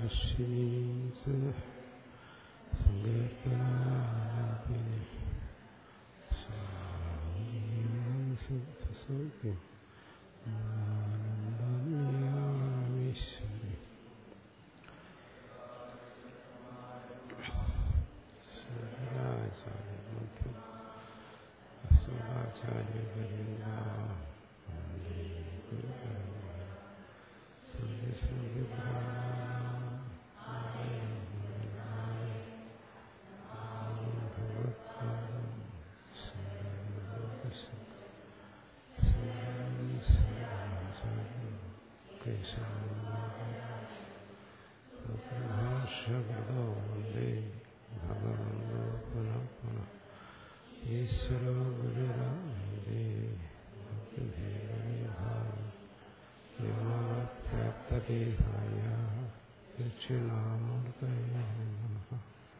സങ്കീർത്തനാശിനീ സങ്കീർത്തനാലാപിനി സിദ്ധസൗഖ്യം ആനന്ദമീശ്വരി ശങ്കരാചാര്യമധ്യം അസുരാചാര്യപര്യന്ത വന്ദേ ഗുരുപരമ്പര ഭാഷകൃതോ വന്ദേ ഭഗവന്തോ പുനഃ പുനഃ ഈശ്വരോ ഗുരുരാമേ ഭക്തിഭേദവിഭാഗം ദേഹായ ദക്ഷിണാമൂർത്തയ നമഃ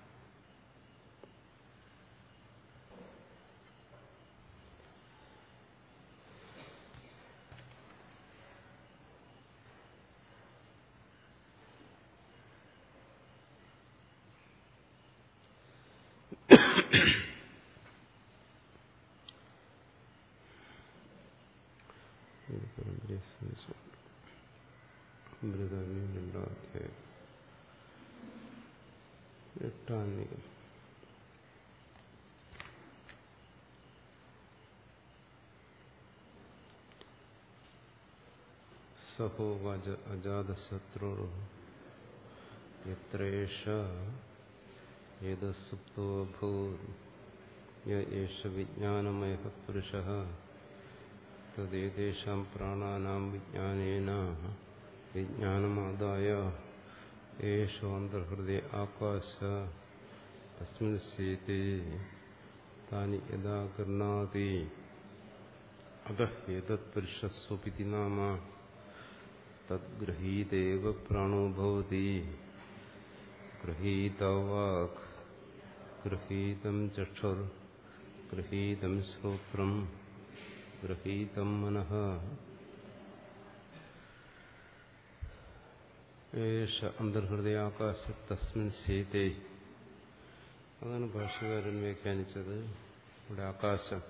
അമൃതമി രണ്ടാധ്യായം എട്ടാം നിയം സഹോവാച അജാതശത്രു യത്രേഷ ഏതസുപ്തോഭൂത് യേഷ വിജ്ഞാനമയ പുരുഷ തദ്ദേഷാം പ്രാണാനാം വിജ്ഞാനേന വിജ്ഞാനമാദായ യേഷോ അന്തർഹൃദയ ആകാശ തസ്മിൻ സീതി താനി യഥാ ഗൃണാതി അതത്പുരുഷസ്വപിതി നാമ തദ്ഗൃഹീതേവ പ്രാണോ ഭവതി ഗൃഹീതവാക് ഗൃഹീതം ചക്ഷുർ ഗൃഹീതം ശ്രോത്രം ഗൃഹീതം മനഃ ഏഷ അന്തർഹൃദയാകാശ തസ്മിൻ സീതേ അതാണ് ഭാഷകാരൻ വ്യാഖ്യാനിച്ചത് ഇവിടെ ആകാശം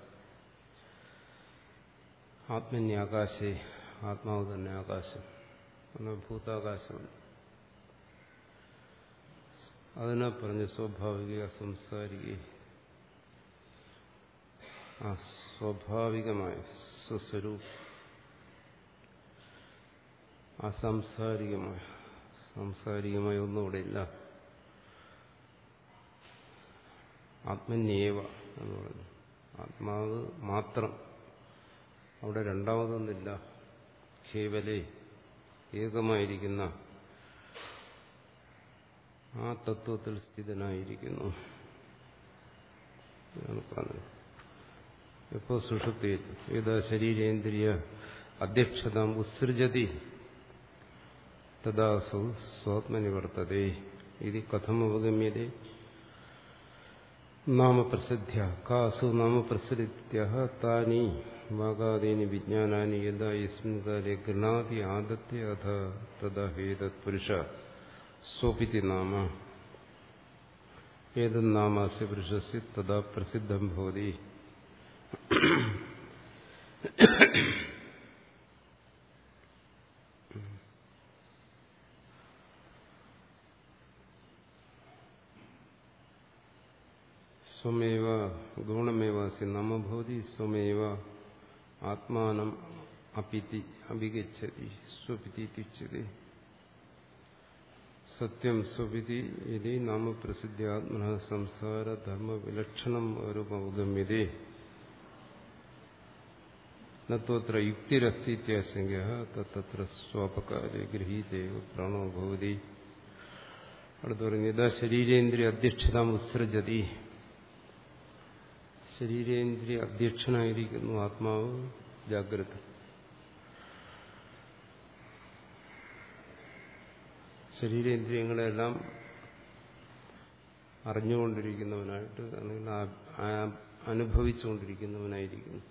ആത്മന്യാകാശേ ആത്മാവ് തന്നെ ആകാശം എന്ന ഭൂതാകാശമാണ് അതിനെ പറഞ്ഞ് സ്വാഭാവിക സംസാരിക ആ സ്വാഭാവികമായ സ്വസ്വരൂപം അസാംസാരികമായ സാംസാരികമായ ഒന്നും അവിടെ ഇല്ല ആത്മന്യേവ എന്ന് പറഞ്ഞു ആത്മാവ് മാത്രം അവിടെ രണ്ടാമതൊന്നില്ല കേവലേ ഏകമായിരിക്കുന്ന ആ തത്വത്തിൽ സ്ഥിതനായിരിക്കുന്നു എന്നാണ് പറഞ്ഞത് എപ്പോ സുഷുപ്തിയിൽ ഏതാ ശരീരേന്ദ്രിയ അധ്യക്ഷത ഉത്സൃജതി തദാസു സ്വാത്മനിവർത്തതേ ഇത് കഥം അവഗമ്യതേ നാമപ്രസിദ്ധ്യ കാസു നാമപ്രസരിത്യ താനി വാഗാദീനി വിജ്ഞാനാനി യഥാ യസ്മിൻ കാലേ ഗൃണാതി ആദത്തെ അഥ തഥാ ഹേതത് പുരുഷ സ്വപിതി നാമ ഏതന്നാമാസ്യ പുരുഷസ് തഥാ പ്രസിദ്ധം ഭവതി സ്വമേവ ഗുണമേവാസി നമ ഭവതി സ്വമേവ ആത്മാനം അപിതി അഭിഗച്ഛതി സ്വപിതി തുച്യത്തെ സത്യം സ്വപിതി ഇതി നാമപ്രസിദ്ധി ആത്മന സംസാര ധർമ്മ വിലക്ഷണം രൂപമഗമ്യതേ നത്ര യുക്തിരസ്തിത്യാശങ്ക തത്ര സ്വാപകാരെ ഗൃഹീതേവ പ്രാണോ ഭവതി അടുത്ത് പറയുന്നത് ഇതാ ശരീരേന്ദ്രിയ അധ്യക്ഷത ഉത്സൃജതി ശരീരേന്ദ്രിയ അധ്യക്ഷനായിരിക്കുന്നു ആത്മാവ് ജാഗ്രത ശരീരേന്ദ്രിയങ്ങളെല്ലാം അറിഞ്ഞുകൊണ്ടിരിക്കുന്നവനായിട്ട് അല്ലെങ്കിൽ അനുഭവിച്ചുകൊണ്ടിരിക്കുന്നവനായിരിക്കുന്നു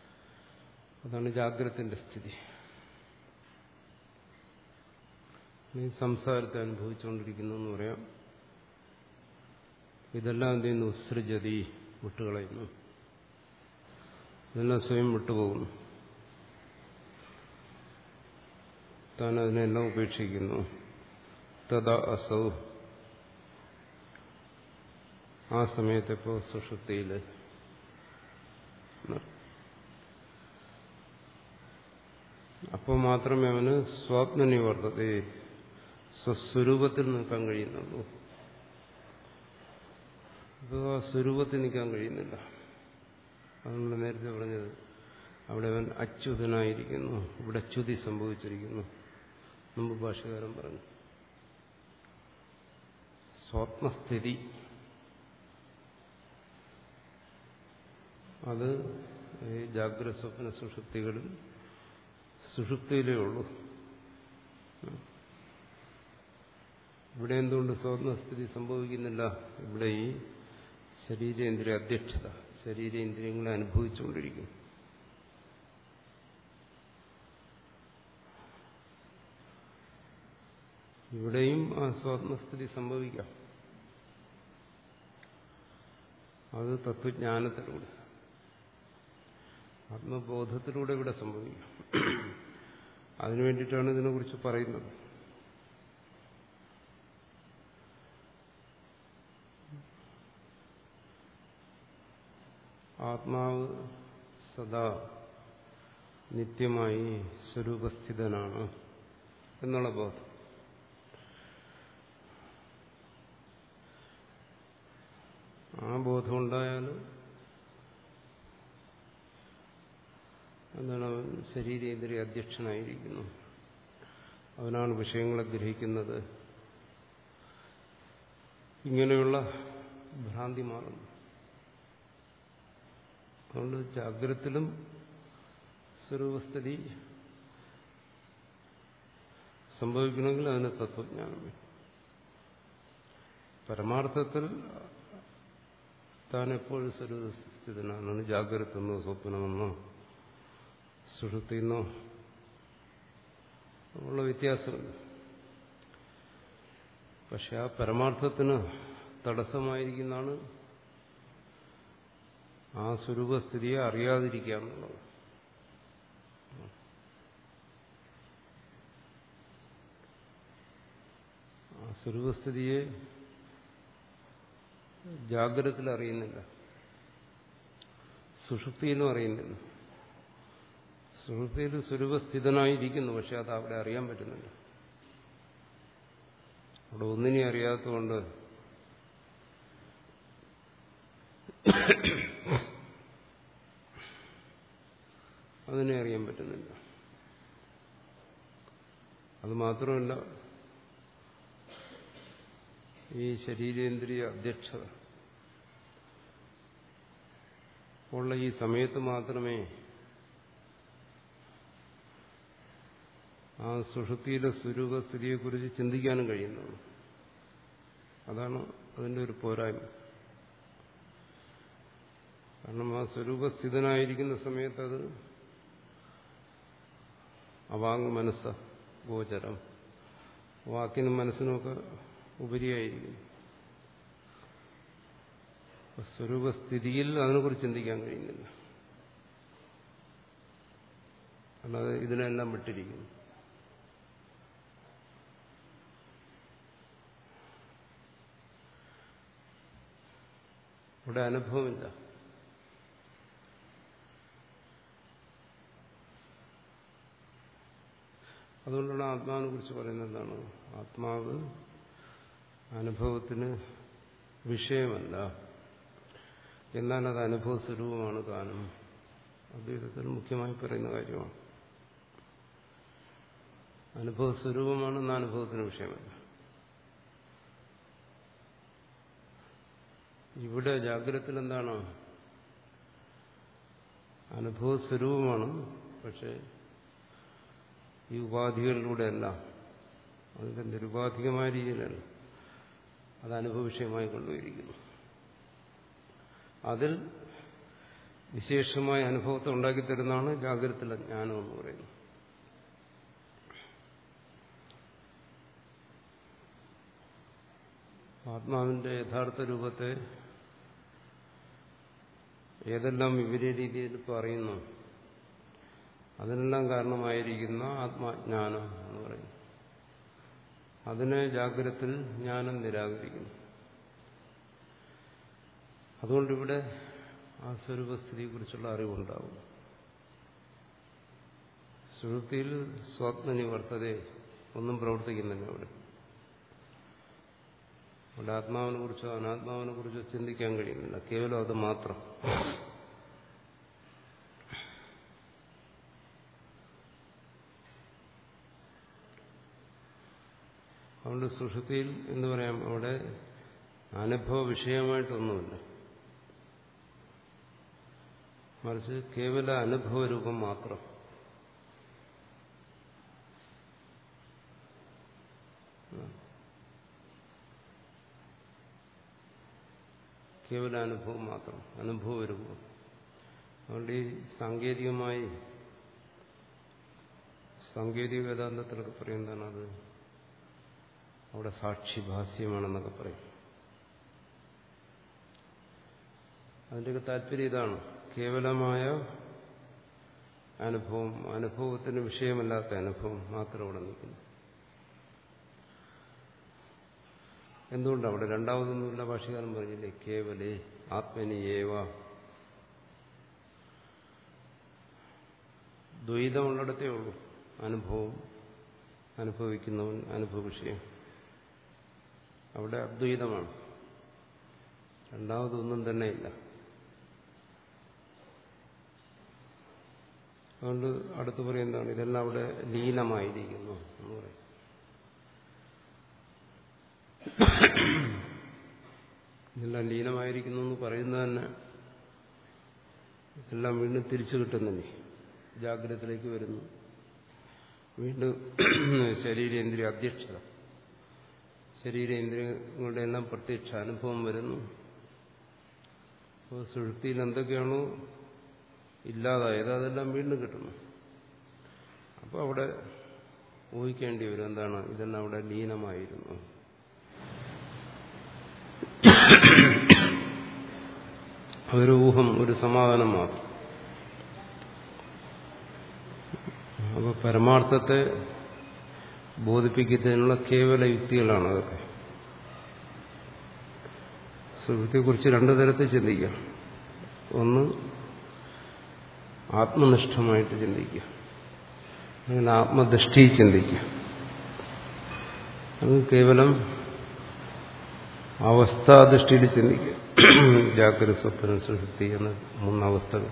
അതാണ് ജാഗ്രത്തിന്റെ സ്ഥിതി ഈ സംസാരത്തെ അനുഭവിച്ചുകൊണ്ടിരിക്കുന്നു എന്ന് പറയാം ഇതെല്ലാം എന്ത് ചെയ്യുന്നു ഉത്സൃജതി വിട്ടുകളയുന്നു ഇതെല്ലാം സ്വയം വിട്ടുപോകുന്നു താൻ അതിനെല്ലാം ഉപേക്ഷിക്കുന്നു തഥാ അസൗ ആ സമയത്തിപ്പോ സുഷുപ്തിയിൽ അപ്പോൾ മാത്രമേ അവന് സ്വാത്മനിവർത്തത സ്വസ്വരൂപത്തിൽ നിൽക്കാൻ കഴിയുന്നുള്ളൂ ഇപ്പോൾ ആ സ്വരൂപത്തിൽ നിൽക്കാൻ കഴിയുന്നില്ല അത് നമ്മൾ നേരത്തെ പറഞ്ഞത് അവിടെ അവൻ അച്യുതനായിരിക്കുന്നു ഇവിടെ അച്യുതി സംഭവിച്ചിരിക്കുന്നു മുമ്പ് ഭാഷകാരൻ പറഞ്ഞു സ്വാത്മസ്ഥിതി അത് ഈ ജാഗ്രത സ്വപ്ന സുഷുപ്തികളിൽ സുഷുപ്തിയിലേ ഉള്ളൂ ഇവിടെ എന്തുകൊണ്ട് സ്വാത്മസ്ഥിതി സംഭവിക്കുന്നില്ല ഇവിടെ ഈ ശരീരേന്ദ്രിയ അധ്യക്ഷത ശരീരേന്ദ്രിയങ്ങളെ അനുഭവിച്ചുകൊണ്ടിരിക്കും ഇവിടെയും ആ സ്വാത്മസ്ഥിതി സംഭവിക്കാം അത് തത്വജ്ഞാനത്തിലൂടെ ആത്മബോധത്തിലൂടെ ഇവിടെ സംഭവിക്കാം അതിനു വേണ്ടിയിട്ടാണ് ഇതിനെക്കുറിച്ച് പറയുന്നത് ആത്മാവ് സദാ നിത്യമായി സ്വരൂപസ്ഥിതനാണ് എന്നുള്ള ബോധം ആ ബോധം ഉണ്ടായാൽ എന്താണ് അവൻ ശരീരേന്ദ്രിയ അധ്യക്ഷനായിരിക്കുന്നു അവനാണ് വിഷയങ്ങളെ ഗ്രഹിക്കുന്നത് ഇങ്ങനെയുള്ള ഭ്രാന്തി മാറുന്നു അതുകൊണ്ട് ജാഗ്രത്തിലും സ്വരൂപസ്ഥിതി സംഭവിക്കണമെങ്കിൽ അതിന് തത്വജ്ഞാനം വേണം പരമാർത്ഥത്തിൽ താൻ എപ്പോഴും സ്വരൂപസ്ഥിതനാണ് ജാഗ്രതെന്നോ സ്വപ്നമെന്നോ സുഷുത്തിന്നോ ഉള്ള വ്യത്യാസമുണ്ട് പക്ഷെ ആ പരമാർത്ഥത്തിന് തടസ്സമായിരിക്കുന്നതാണ് ആ സ്വരൂപസ്ഥിതിയെ അറിയാതിരിക്കുക എന്നുള്ളത് ആ സ്വരൂപസ്ഥിതിയെ ജാഗ്രതത്തിൽ അറിയുന്നില്ല സുഷുപ്തിയിലും അറിയുന്നില്ല സുഷുപ്തിയിൽ സ്വരൂപസ്ഥിതനായിരിക്കുന്നു പക്ഷെ അത് അവിടെ അറിയാൻ പറ്റുന്നില്ല അവിടെ ഒന്നിനെ അറിയാത്തതുകൊണ്ട് അതിനെ അറിയാൻ പറ്റുന്നില്ല അത് മാത്രമല്ല ഈ ശരീരേന്ദ്രിയ അധ്യക്ഷത ഉള്ള ഈ സമയത്ത് മാത്രമേ ആ സുഷുതിയിലെ സ്വരൂപസ്ഥിതിയെക്കുറിച്ച് ചിന്തിക്കാനും കഴിയുന്നുള്ളൂ അതാണ് അതിൻ്റെ ഒരു പോരായ്മ കാരണം ആ സ്വരൂപസ്ഥിതനായിരിക്കുന്ന സമയത്ത് അത് അവാങ് മനസ്സ ഗോചരം വാക്കിനും മനസ്സിനുമൊക്കെ ഉപരിയായിരിക്കും സ്വരൂപസ്ഥിതിയിൽ അതിനെക്കുറിച്ച് ചിന്തിക്കാൻ കഴിയുന്നില്ല അല്ലാതെ ഇതിനെല്ലാം വിട്ടിരിക്കുന്നു ഇവിടെ അനുഭവമില്ല അതുകൊണ്ടാണ് ആത്മാവിനെ കുറിച്ച് പറയുന്നത് എന്താണ് ആത്മാവ് അനുഭവത്തിന് വിഷയമല്ല എന്നാൽ അത് അനുഭവ സ്വരൂപമാണ് താനും അദ്വൈതത്തിൽ മുഖ്യമായി പറയുന്ന കാര്യമാണ് അനുഭവ സ്വരൂപമാണെന്ന അനുഭവത്തിന് വിഷയമല്ല ഇവിടെ ജാഗ്രതത്തിൽ എന്താണ് അനുഭവ സ്വരൂപമാണ് പക്ഷേ ഈ ഉപാധികളിലൂടെയല്ല അതിന്റെ നിരുപാധികമായ രീതിയിലല്ല അത് അനുഭവ വിഷയമായി കൊണ്ടുപോയിരിക്കുന്നു അതിൽ വിശേഷമായ അനുഭവത്തെ ഉണ്ടാക്കിത്തരുന്നതാണ് ജാഗ്രതത്തിലെ ജ്ഞാനം എന്ന് പറയുന്നത് ആത്മാവിന്റെ യഥാർത്ഥ രൂപത്തെ ഏതെല്ലാം വിപരീത രീതിയിൽ പറയുന്നു അതിനെല്ലാം കാരണമായിരിക്കുന്ന ആത്മാജ്ഞാനം എന്ന് പറയുന്നു അതിനെ ജാഗ്രതത്തിൽ ജ്ഞാനം നിരാകരിക്കുന്നു അതുകൊണ്ടിവിടെ ആ സ്വരൂപസ്ഥിതിയെക്കുറിച്ചുള്ള അറിവുണ്ടാകും സുഹൃത്തിയിൽ സ്വാത്മനി വർത്തതേ ഒന്നും പ്രവർത്തിക്കുന്നില്ല അവിടെ അവിടെ ആത്മാവിനെ കുറിച്ചോ അനാത്മാവിനെ കുറിച്ചോ ചിന്തിക്കാൻ കഴിയുന്നില്ല കേവലം അത് മാത്രം അതുകൊണ്ട് സുഷുതിയിൽ എന്ന് പറയാം അവിടെ അനുഭവ വിഷയമായിട്ടൊന്നുമില്ല മറിച്ച് കേവല അനുഭവ രൂപം മാത്രം കേവല അനുഭവം മാത്രം അനുഭവ രൂപം അതുകൊണ്ട് ഈ സാങ്കേതികമായി സാങ്കേതിക വേദാന്തത്തിലൊക്കെ പറയുന്നതാണ് അത് അവിടെ സാക്ഷിഭാസ്യമാണെന്നൊക്കെ പറയും അതിൻ്റെയൊക്കെ താല്പര്യം ഇതാണ് കേവലമായ അനുഭവം അനുഭവത്തിന് വിഷയമല്ലാത്ത അനുഭവം മാത്രം അവിടെ നിൽക്കുന്നു എന്തുകൊണ്ട് അവിടെ രണ്ടാമതൊന്നുമില്ല ഭാഷകാരൻ പറഞ്ഞില്ലേ കേവലേ ആത്മനിയേവ ദ്വൈതമുള്ളിടത്തേ ഉള്ളൂ അനുഭവം അനുഭവിക്കുന്നവൻ അനുഭവ വിഷയം അവിടെ അദ്വൈതമാണ് രണ്ടാമതൊന്നും തന്നെ ഇല്ല അതുകൊണ്ട് അടുത്ത് പറയുന്നതാണ് ഇതെല്ലാം അവിടെ ലീനമായിരിക്കുന്നു എന്ന് പറയും ഇതെല്ലാം ലീനമായിരിക്കുന്നു എന്ന് പറയുന്നത് തന്നെ ഇതെല്ലാം വീണ്ടും തിരിച്ചു കിട്ടുന്നില്ലേ ജാഗ്രതത്തിലേക്ക് വരുന്നു വീണ്ടും ശരീരേന്ദ്രിയ അധ്യക്ഷത ശരീരേന്ദ്രിയങ്ങളുടെ എല്ലാം പ്രത്യക്ഷ അനുഭവം വരുന്നു അപ്പോൾ സുഴുത്തിയിൽ എന്തൊക്കെയാണോ ഇല്ലാതായത് അതെല്ലാം വീണ്ടും കിട്ടുന്നു അപ്പോൾ അവിടെ ഊഹിക്കേണ്ടി വരും എന്താണ് ഇതെല്ലാം അവിടെ ലീനമായിരുന്നു അതൊരു ഊഹം ഒരു സമാധാനം മാത്രം അപ്പോൾ പരമാർത്ഥത്തെ ബോധിപ്പിക്കുന്നതിനുള്ള കേവല യുക്തികളാണ് അതൊക്കെ സുഹൃത്തെക്കുറിച്ച് രണ്ടു തരത്തിൽ ചിന്തിക്കാം ഒന്ന് ആത്മനിഷ്ഠമായിട്ട് ചിന്തിക്കുക അങ്ങനെ ആത്മദൃഷ്ടി ചിന്തിക്കുക അത് കേവലം അവസ്ഥാദൃഷ്ടിയിൽ ചിന്തിക്കുക ജാഗ്രത സ്വപ്നം സുഷുപ്തി എന്ന മൂന്നവസ്ഥകൾ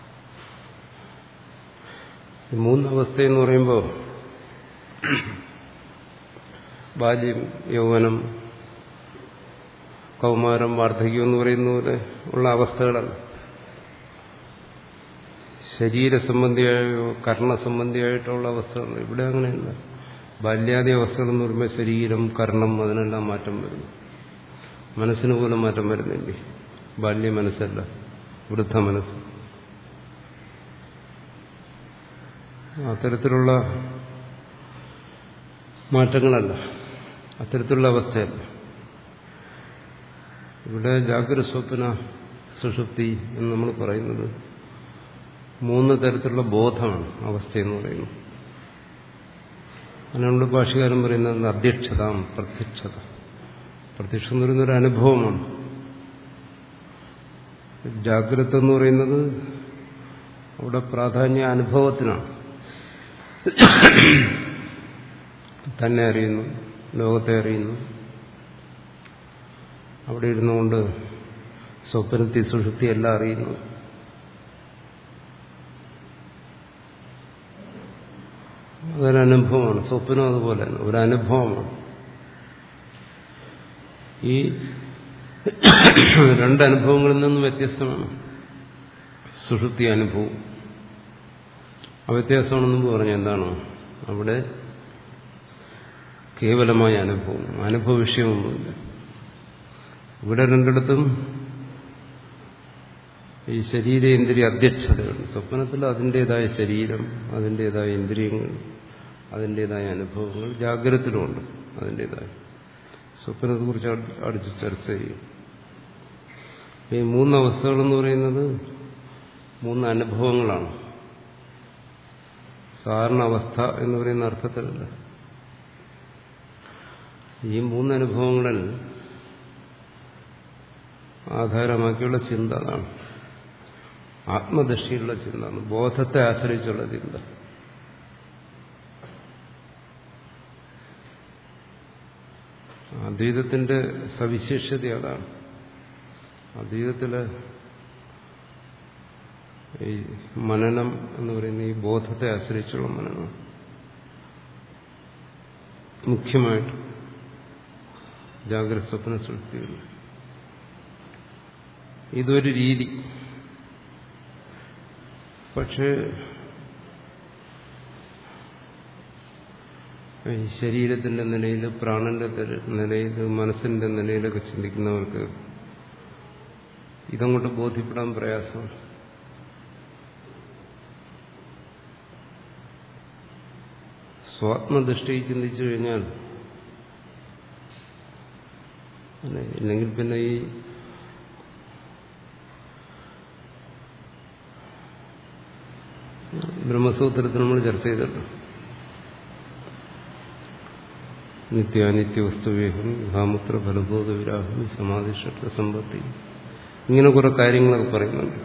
ഈ മൂന്നവസ്ഥ എന്ന് പറയുമ്പോൾ ബാല്യം യൗവനം കൗമാരം വാർദ്ധക്യം എന്ന് പറയുന്ന പോലെ ഉള്ള അവസ്ഥകളല്ല ശരീരസംബന്ധിയായോ കർണസംബന്ധിയായിട്ടുള്ള അവസ്ഥകൾ ഇവിടെ അങ്ങനെയല്ല ബാല്യാദി അവസ്ഥകൾ എന്ന് പറയുമ്പോൾ ശരീരം കർണം അതിനെല്ലാം മാറ്റം വരുന്നു മനസ്സിന് പോലും മാറ്റം വരുന്നില്ലേ ബാല്യ മനസ്സല്ല വൃദ്ധ മനസ്സ് അത്തരത്തിലുള്ള മാറ്റങ്ങളല്ല അത്തരത്തിലുള്ള അവസ്ഥയല്ല ഇവിടെ ജാഗ്രത സ്വപ്ന സുഷുപ്തി എന്ന് നമ്മൾ പറയുന്നത് മൂന്ന് തരത്തിലുള്ള ബോധമാണ് അവസ്ഥയെന്ന് പറയുന്നത് അതിനുള്ള ഭാഷകാരൻ പറയുന്നത് അധ്യക്ഷത പ്രത്യക്ഷത പ്രത്യക്ഷം എന്ന് പറയുന്നൊരു അനുഭവമാണ് ജാഗ്രത എന്ന് പറയുന്നത് അവിടെ പ്രാധാന്യ അനുഭവത്തിനാണ് തന്നെ അറിയുന്നു ലോകത്തെ അറിയുന്നു അവിടെ ഇരുന്നുകൊണ്ട് സ്വപ്നത്തി സുഷുപ്തി എല്ലാം അറിയുന്നു അതൊരനുഭവമാണ് സ്വപ്നം അതുപോലെ തന്നെ ഒരു അനുഭവമാണ് ഈ രണ്ടനുഭവങ്ങളിൽ നിന്നും വ്യത്യസ്തമാണ് സുഷുപ്തി അനുഭവം ആ വ്യത്യാസമാണെന്ന് പറഞ്ഞ എന്താണോ അവിടെ കേവലമായ അനുഭവം അനുഭവ വിഷയമൊന്നുമില്ല ഇവിടെ രണ്ടിടത്തും ഈ ശരീരേന്ദ്രിയ അധ്യക്ഷതയുണ്ട് സ്വപ്നത്തിൽ അതിൻ്റെതായ ശരീരം അതിൻ്റെതായ ഇന്ദ്രിയങ്ങൾ അതിൻ്റെതായ അനുഭവങ്ങൾ ജാഗ്രതത്തിലുമുണ്ട് അതിൻ്റെതായ സ്വപ്നത്തെ കുറിച്ച് അടിച്ച് ചർച്ച ചെയ്യും ഈ മൂന്ന് അവസ്ഥകളെന്ന് പറയുന്നത് മൂന്ന് അനുഭവങ്ങളാണ് സാധാരണ അവസ്ഥ എന്ന് പറയുന്ന അർത്ഥത്തിലല്ല ഈ മൂന്ന് അനുഭവങ്ങളിൽ ആധാരമാക്കിയുള്ള ചിന്ത അതാണ് ആത്മദൃഷ്ടിയുള്ള ചിന്ത ബോധത്തെ ആശ്രയിച്ചുള്ള ചിന്ത അദ്വൈതത്തിന്റെ സവിശേഷത അതാണ് അദ്വൈതത്തിലെ ഈ മനനം എന്ന് പറയുന്ന ഈ ബോധത്തെ ആശ്രയിച്ചുള്ള മനനം മുഖ്യമായിട്ട് ജാഗ്രത സ്വപ്ന സൃഷ്ടികൾ ഇതൊരു രീതി പക്ഷേ ഈ ശരീരത്തിന്റെ നിലയിൽ പ്രാണന്റെ നിലയിൽ മനസ്സിന്റെ നിലയിലൊക്കെ ചിന്തിക്കുന്നവർക്ക് ഇതങ്ങോട്ട് ബോധ്യപ്പെടാൻ പ്രയാസമാണ് സ്വാത്മദൃഷ്ടി ചിന്തിച്ചു കഴിഞ്ഞാൽ ഇല്ലെങ്കിൽ പിന്നെ ഈ ബ്രഹ്മസൂത്രത്തിൽ നമ്മൾ ചർച്ച ചെയ്തല്ലോ നിത്യാനിത്യ വസ്തുവേഹം ഹാമുത്ര ഫലബോധ വിരാഹം സമാധിഷ്ട സമ്പത്തി ഇങ്ങനെ കുറെ കാര്യങ്ങളൊക്കെ പറയുന്നുണ്ട്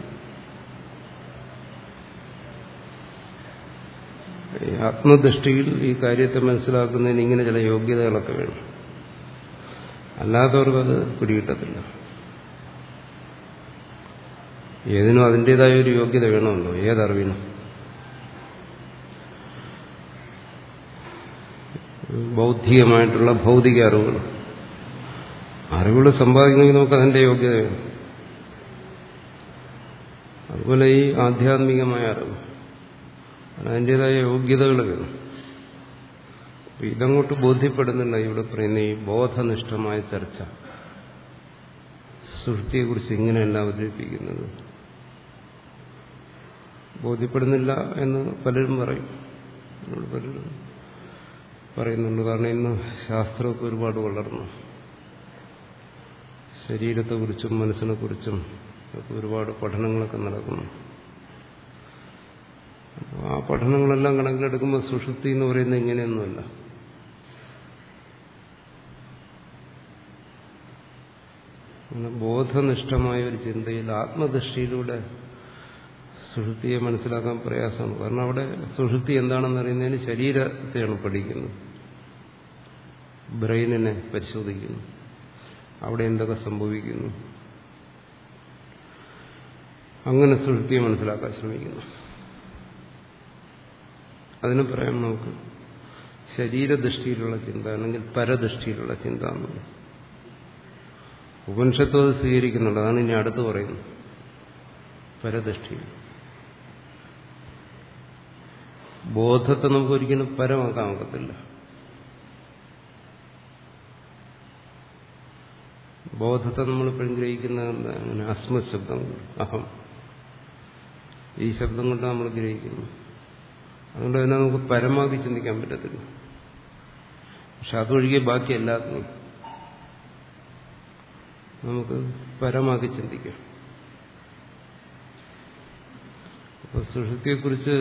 ആത്മദൃഷ്ടിയിൽ ഈ കാര്യത്തെ മനസ്സിലാക്കുന്നതിന് ഇങ്ങനെ ചില യോഗ്യതകളൊക്കെ വേണം അല്ലാത്തവർക്കത് പിടികിട്ടത്തില്ല ഏതിനും അതിൻ്റെതായ ഒരു യോഗ്യത വേണമല്ലോ ഏതറിവിനും ബൗദ്ധികമായിട്ടുള്ള ഭൗതിക അറിവുകൾ അറിവുകൾ സമ്പാദിക്കണമെങ്കിൽ നമുക്ക് അതിൻ്റെ യോഗ്യത വേണം അതുപോലെ ഈ ആധ്യാത്മികമായ അറിവ് അതിൻ്റെതായ യോഗ്യതകൾ വേണം ഇതങ്ങോട്ട് ബോധ്യപ്പെടുന്നില്ല ഇവിടെ പറയുന്ന ഈ ബോധനിഷ്ഠമായ ചർച്ച സൃഷ്ടിയെക്കുറിച്ച് ഇങ്ങനെയല്ല അവതരിപ്പിക്കുന്നത് ബോധ്യപ്പെടുന്നില്ല എന്ന് പലരും പറയും പലരും പറയുന്നുണ്ട് കാരണം ഇന്ന് ശാസ്ത്രമൊക്കെ ഒരുപാട് വളർന്നു ശരീരത്തെക്കുറിച്ചും മനസ്സിനെക്കുറിച്ചും ഒക്കെ ഒരുപാട് പഠനങ്ങളൊക്കെ നടക്കുന്നു ആ പഠനങ്ങളെല്ലാം കണക്കിലെടുക്കുമ്പോൾ സുഷുപ്തി എന്ന് പറയുന്നത് ഇങ്ങനെയൊന്നുമല്ല ബോധനിഷ്ഠമായ ഒരു ചിന്തയിൽ ആത്മദൃഷ്ടിയിലൂടെ സുഷുപ്തിയെ മനസ്സിലാക്കാൻ പ്രയാസമാണ് കാരണം അവിടെ സുഷുപ്തി എന്താണെന്ന് അറിയുന്നതിന് ശരീരത്തെയാണ് പഠിക്കുന്നത് ബ്രെയിനിനെ പരിശോധിക്കുന്നു അവിടെ എന്തൊക്കെ സംഭവിക്കുന്നു അങ്ങനെ സുഷുപ്തിയെ മനസ്സിലാക്കാൻ ശ്രമിക്കുന്നു അതിന് പറയാം നമുക്ക് ശരീരദൃഷ്ടിയിലുള്ള ചിന്ത അല്ലെങ്കിൽ പരദൃഷ്ടിയിലുള്ള ചിന്ത എന്നുള്ളത് ഉപനിഷത്വം അത് സ്വീകരിക്കുന്നുണ്ട് അതാണ് ഇനി അടുത്ത് പറയുന്നത് പരദൃഷ്ടി ബോധത്തെ നമുക്ക് ഒരിക്കലും പരമാക്കാൻ ഒക്കത്തില്ല ബോധത്തെ നമ്മൾ ഇപ്പോഴും ഗ്രഹിക്കുന്ന അങ്ങനെ അസ്മത് ശബ്ദം കൊണ്ട് അഹം ഈ ശബ്ദം കൊണ്ട് നമ്മൾ ഗ്രഹിക്കുന്നു അതുകൊണ്ട് തന്നെ നമുക്ക് പരമാക്കി ചിന്തിക്കാൻ പറ്റത്തില്ല പക്ഷെ അതൊഴികെ ബാക്കി എല്ലാത്തിനും നമുക്ക് പരമാക്കി ചിന്തിക്കാം അപ്പൊ സുഷുതിയെക്കുറിച്ച്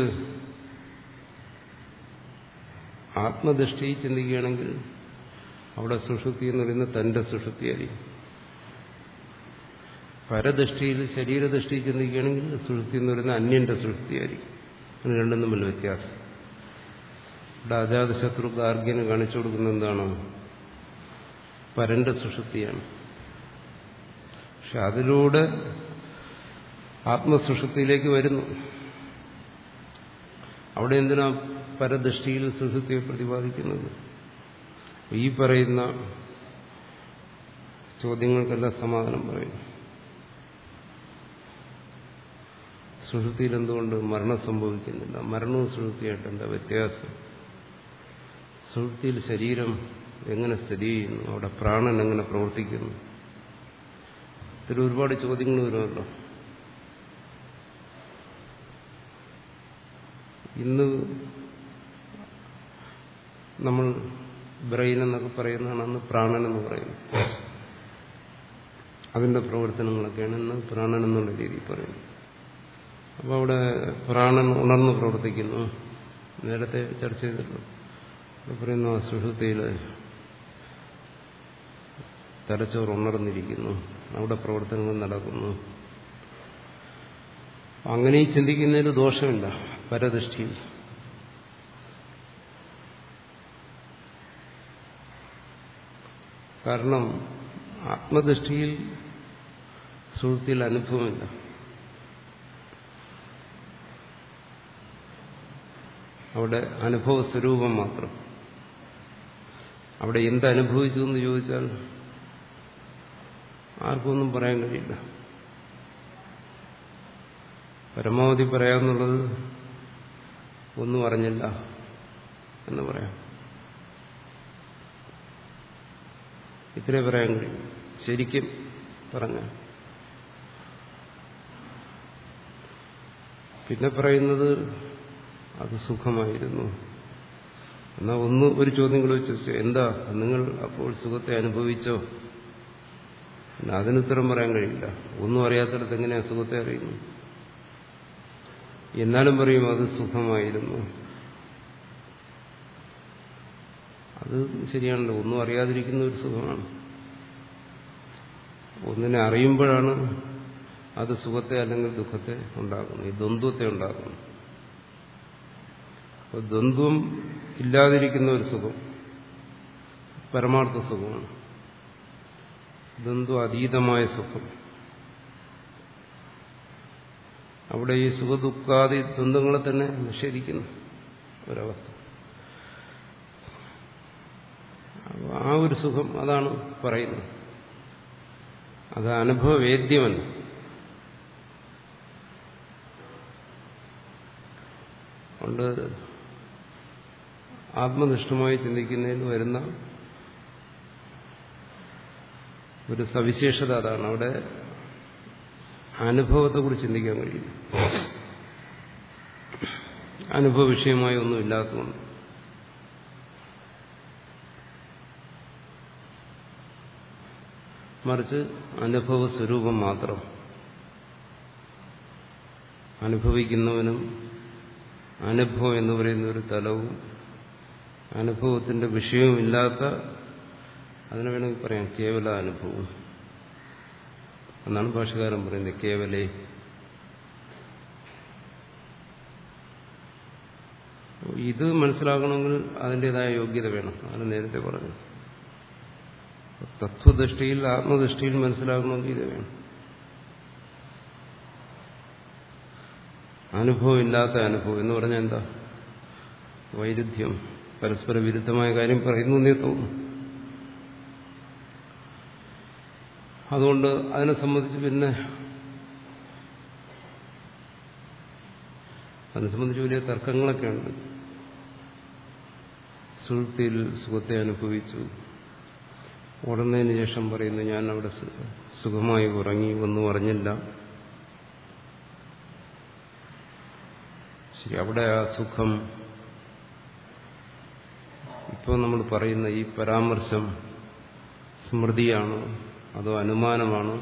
ആത്മദൃഷ്ടി ചിന്തിക്കുകയാണെങ്കിൽ അവിടെ സുഷുപ്തി എന്ന് പറയുന്നത് തന്റെ സുഷുപ്തിയായിരിക്കും പരദൃഷ്ടിയിൽ ശരീരദൃഷ്ടി ചിന്തിക്കുകയാണെങ്കിൽ സുഷുപ്തി എന്ന് പറയുന്നത് അന്യന്റെ സുഷുപ്തിയായിരിക്കും അതിന് രണ്ടും തമ്മിൽ വ്യത്യാസം ഇവിടെ അജാതശത്രു ഗാർഗ്യന് കാണിച്ചു കൊടുക്കുന്ന എന്താണ് പരന്റെ സുഷുപ്തിയാണ് പക്ഷെ അതിലൂടെ ആത്മസുഷുപ്തിയിലേക്ക് വരുന്നു അവിടെ എന്തിനാ പരദൃഷ്ടിയിൽ സുഷുപ്തിയെ പ്രതിപാദിക്കുന്നത് ഈ പറയുന്ന ചോദ്യങ്ങൾക്കെല്ലാം സമാധാനം പറയുന്നു സുഷുപ്തിയിൽ എന്തുകൊണ്ട് മരണം സംഭവിക്കുന്നില്ല മരണവും സുഷുപ്തിയായിട്ട് എന്താ വ്യത്യാസം സുഷുപ്തിയിൽ ശരീരം എങ്ങനെ സ്ഥിതി ചെയ്യുന്നു അവിടെ പ്രാണൻ എങ്ങനെ പ്രവർത്തിക്കുന്നു ഇതിൽ ഒരുപാട് ചോദ്യങ്ങൾ വരുമല്ലോ ഇന്ന് നമ്മൾ ബ്രെയിൻ എന്നൊക്കെ പറയുന്നതാണ് അന്ന് പ്രാണൻ എന്ന് പറയുന്നത് അതിന്റെ പ്രവർത്തനങ്ങളൊക്കെയാണ് ഇന്ന് പ്രാണൻ എന്നുള്ള രീതിയിൽ പറയുന്നത് അപ്പോൾ അവിടെ പ്രാണൻ ഉണർന്ന് പ്രവർത്തിക്കുന്നു നേരത്തെ ചർച്ച ചെയ്തിട്ടുണ്ട് ഇവിടെ പറയുന്ന സുഷുതിയിൽ തലച്ചോറ് ഉണർന്നിരിക്കുന്നു അവിടെ പ്രവർത്തനങ്ങൾ നടക്കുന്നു അങ്ങനെ ചിന്തിക്കുന്നതിന് ദോഷമില്ല പരദൃഷ്ടിയിൽ കാരണം ആത്മദൃഷ്ടിയിൽ സുഹൃത്തിയിൽ അനുഭവമില്ല അവിടെ അനുഭവ സ്വരൂപം മാത്രം അവിടെ എന്തനുഭവിച്ചു എന്ന് ചോദിച്ചാൽ ആർക്കൊന്നും പറയാൻ കഴിയില്ല പരമാവധി പറയാമെന്നുള്ളത് ഒന്നും അറിഞ്ഞില്ല എന്ന് പറയാം ഇത്രേ പറയാൻ കഴിയും ശരിക്കും പറഞ്ഞ പിന്നെ പറയുന്നത് അത് സുഖമായിരുന്നു എന്നാൽ ഒന്ന് ഒരു ചോദ്യം കൂടെ വെച്ച് എന്താ നിങ്ങൾ അപ്പോൾ സുഖത്തെ അനുഭവിച്ചോ പിന്നെ അതിനുത്തരം പറയാൻ കഴിയില്ല ഒന്നും അറിയാത്തിടത്ത് എങ്ങനെയാ സുഖത്തെ അറിയുന്നു എന്നാലും പറയും അത് സുഖമായിരുന്നു അത് ശരിയാണല്ലോ ഒന്നും അറിയാതിരിക്കുന്ന ഒരു സുഖമാണ് ഒന്നിനെ അറിയുമ്പോഴാണ് അത് സുഖത്തെ അല്ലെങ്കിൽ ദുഃഖത്തെ ഉണ്ടാക്കുന്നത് ഈ ദ്വന്ദ്വത്തെ ഉണ്ടാക്കുന്നു അപ്പോൾ ദ്വന്ദ്വം ഇല്ലാതിരിക്കുന്ന ഒരു സുഖം പരമാർത്ഥ സുഖമാണ് ദ്വന്ദ്വ അതീതമായ സുഖം അവിടെ ഈ സുഖദുഃഖാദി ദ്വന്ദ്ങ്ങളെ തന്നെ നിഷേധിക്കുന്നു ഒരവസ്ഥ ആ ഒരു സുഖം അതാണ് പറയുന്നത് അത് അനുഭവവേദ്യമല്ല അതുകൊണ്ട് ആത്മനിഷ്ഠമായി ചിന്തിക്കുന്നതിന് വരുന്ന ഒരു സവിശേഷത അതാണ് അവിടെ അനുഭവത്തെക്കുറിച്ച് ചിന്തിക്കാൻ കഴിയും അനുഭവ വിഷയമായി ഒന്നും ഇല്ലാത്തതുകൊണ്ട് മറിച്ച് അനുഭവ സ്വരൂപം മാത്രം അനുഭവിക്കുന്നവനും അനുഭവം എന്ന് പറയുന്ന ഒരു തലവും അനുഭവത്തിന്റെ വിഷയവുമില്ലാത്ത അതിനെ വേണമെങ്കിൽ പറയാം കേവല അനുഭവം എന്നാണ് ഭാഷകാരൻ പറയുന്നത് കേവലേ ഇത് മനസ്സിലാക്കണമെങ്കിൽ അതിൻ്റെതായ യോഗ്യത വേണം അതാണ് നേരത്തെ പറഞ്ഞു തത്വദൃഷ്ടിയിൽ ആത്മദൃഷ്ടിയിൽ മനസ്സിലാക്കണമെങ്കിൽ ഇത് വേണം അനുഭവമില്ലാത്ത അനുഭവം എന്ന് പറഞ്ഞാൽ എന്താ വൈരുദ്ധ്യം പരസ്പര വിരുദ്ധമായ കാര്യം പറയുന്നു എന്നേ തോന്നുന്നു അതുകൊണ്ട് അതിനെ സംബന്ധിച്ച് പിന്നെ അതിനെ സംബന്ധിച്ച് വലിയ തർക്കങ്ങളൊക്കെ ഉണ്ട് സുഹൃത്തിയിൽ സുഖത്തെ അനുഭവിച്ചു ഉടനതിന് ശേഷം പറയുന്നു ഞാൻ അവിടെ സുഖമായി ഉറങ്ങി ഒന്നും അറിഞ്ഞില്ല ശരി അവിടെ ആ സുഖം ഇപ്പോൾ നമ്മൾ പറയുന്ന ഈ പരാമർശം സ്മൃതിയാണോ അതോ അനുമാനമാണോ